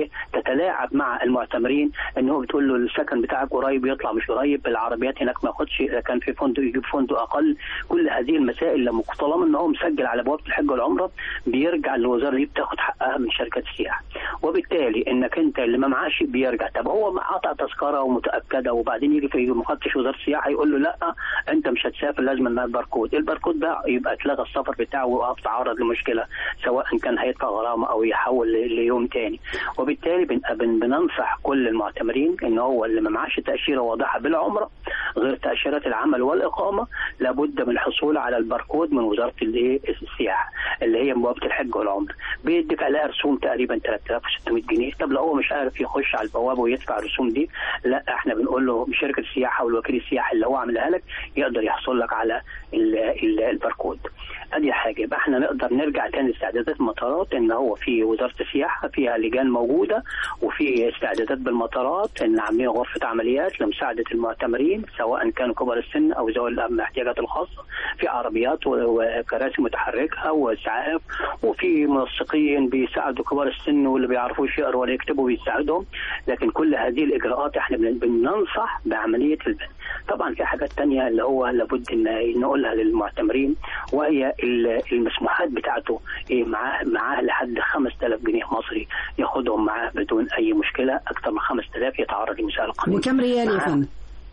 L: بتتلاعب مع المعتمرين ان هو بتقول له السكن بتاعك قريب يطلع مش قريب العربيات هناك ما ياخدش اذا كان في فندق يجيب فندق اقل كل هذه المسائل لما طالما ان هو مسجل على بوابه الحج والعمره بيرجع الوزاره دي بتاخد حقها من شركات السياحه وبالتالي انك انت اللي ما معاش بيرجع طب هو قطع تذكره ومتاكده وبعدين يجي في مفتش وزاره السياحه يقول له لا انت مش هتسافر لازم معاك باركود الباركود ده يبقى اتلغى السفر بتاعه ويقف تعرض لمشكله سواء كان هيدفع غرامه او يحول ل- ليوم تاني وبالتالي بن- بن- بننصح كل المعتمرين ان هو اللي ما معاش تاشيره واضحه بالعمره غير تاشيرات العمل والاقامه لابد من الحصول على الباركود من وزاره الايه السياحه اللي هي بوابه الحج والعمره بيديك عليها رسوم تقريبا 3600 جنيه طب لو هو مش عارف يخش على البوابه ويدفع الرسوم دي لا احنا بنقول له شركه السياحه والوكيل السياحي اللي هو عاملها لك يقدر يحصل لك على ال- ال- الباركود ادي حاجه يبقى احنا نقدر نرجع تاني لاستعدادات المطارات ان هو في وزاره السياحه فيها لجان موجوده وفي استعدادات بالمطارات ان عاملين غرفه عمليات لمساعده المعتمرين سواء كانوا كبار السن او ذوي الاحتياجات الخاصه في عربيات و- وكراسي متحركه واسعاف وفي منسقين بيساعدوا كبار السن واللي بيعرفوش يقروا ولا يكتبوا بيساعدهم لكن كل هذه الاجراءات احنا بن- بننصح بعمليه البناء طبعا في حاجات تانية اللي هو لابد ان نقولها للمعتمرين وهي ال- المسموحات بتاعته إيه معاه معاه لحد 5000 جنيه مصري ياخدهم معاه بدون اي مشكله اكثر من 5000 يتعرض لمساءله القانون
A: وكم ريال يا
L: معاه-
A: فندم؟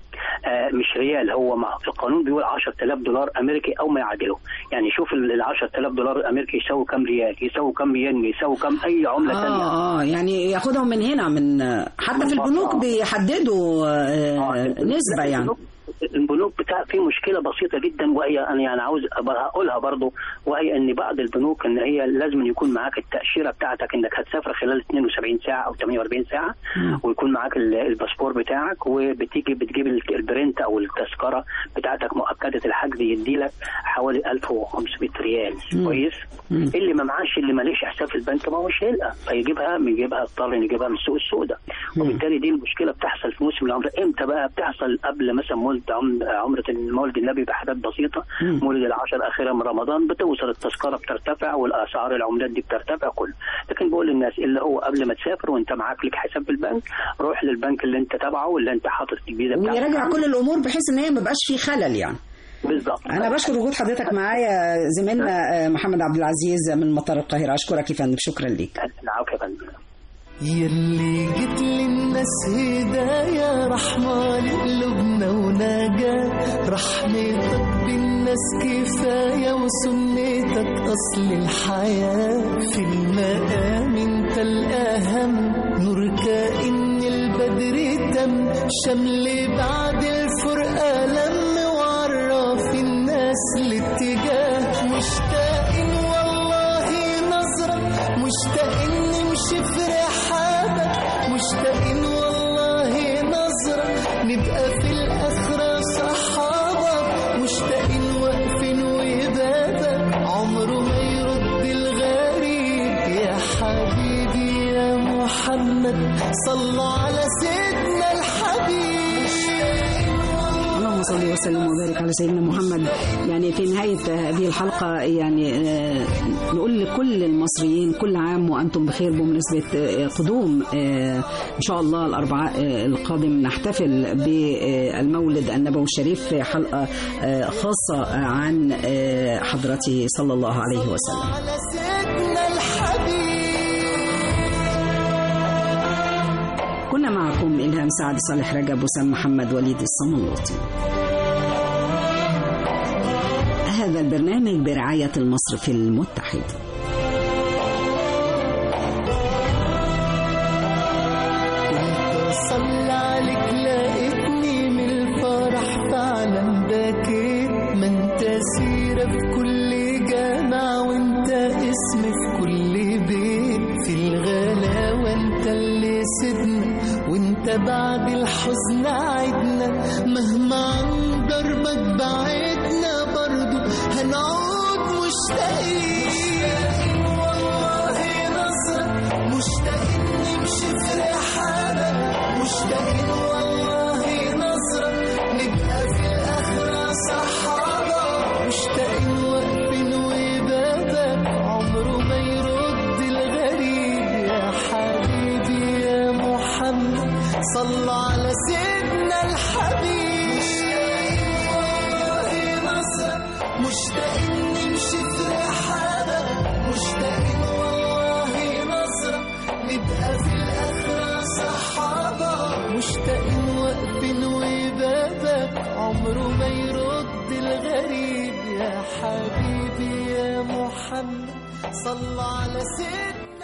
L: آه مش ريال هو مع في القانون بيقول 10000 دولار امريكي او ما يعادله يعني شوف ال 10000 دولار امريكي يساوي كم ريال يساوي كم ين يساوي كم اي عمله ثانيه
A: اه اه يعني ياخدهم من هنا من حتى في البنوك بيحددوا آه نسبة يعني
L: البنوك بتاع في مشكله بسيطه جدا وهي انا يعني عاوز أبقى اقولها برضو وهي ان بعض البنوك ان هي لازم يكون معاك التاشيره بتاعتك انك هتسافر خلال 72 ساعه او 48 ساعه ويكون معاك ال- الباسبور بتاعك وبتيجي بتجيب ال- البرنت او التذكره بتاعتك مؤكده الحجز يدي لك حوالي 1500 ريال كويس اللي ما معاش اللي ماليش حساب في البنك ما هوش هيلقى فيجيبها يجيبها اضطر يجيبها من السوق السوداء وبالتالي دي المشكله بتحصل في موسم العمره امتى بقى بتحصل قبل مثلا مولد عم- عمره مولد النبي بحاجات بسيطه مولد العشر الاخيره من رمضان بتوصل التذكره بترتفع والاسعار العملات دي بترتفع كله لكن بقول للناس اللي هو قبل ما تسافر وانت معاك لك حساب في البنك روح للبنك اللي انت تابعه واللي انت حاطط الفيزا بتاعتك
A: ويراجع كل الامور بحيث ان هي ما بقاش في خلل يعني
L: بالظبط
A: انا بشكر وجود حضرتك معايا زميلنا آه، محمد عبد العزيز من مطار القاهره اشكرك يا فندم شكرا ليك
L: العفو يا فندم
K: يلي جيت للناس هدايا رحمة لقلوبنا ونجاة رحمتك بالناس كفاية وسنتك أصل الحياة في المقام انت الأهم نور كائن البدر تم شمل بعد الفرقة لم وعرف الناس الاتجاه مشتاقين والله نظرة مشتاقين نمشي في رحابك مشتاقين والله نظرة نبقى في الآخرة صحابك مشتاقين واقفين وبابك عمره ما يرد الغريب يا حبيبي يا محمد صلوا على سيدنا الحبيب
A: اللهم صل وسلم وبارك على سيدنا محمد يعني في نهاية هذه الحلقة يعني آه، نقول لكل المصريين كل عام وأنتم بخير بمناسبة آه، قدوم آه، إن شاء الله الأربعاء آه، القادم نحتفل بالمولد النبوي الشريف في حلقة آه، خاصة عن آه، حضرته صلى الله عليه وسلم
K: على سيدنا الحبيب
A: كنا معكم إلهام سعد صالح رجب وسام محمد وليد الصمنوطي هذا البرنامج برعاية المصرف المتحد
K: صلى عليك لقيتني من الفرح فعلا بكيت ما انت سيرة في كل جامع وانت اسم في كل بيت في الغلاوة انت اللي سيبنا وانت بعد الحزن عدنا مهما عن دربك بعدنا برضو هنعود مشتاقين والله نصرك مشتاقين نمشي في رحابك مشتاقين والله نصرك نبقى في الآخرة صحابة مشتاقين واقفين وبابك عمره ما يرد الغريب يا حبيبي يا صلوا على سيدنا الحبيب والله مصر مشتاقين نمشي في رحابة مشتاقين والله مصر نبقى في الآخرة صحابة مشتاقين واقفين وبابك عمره ما يرد الغريب يا حبيبي يا محمد صلوا على سيدنا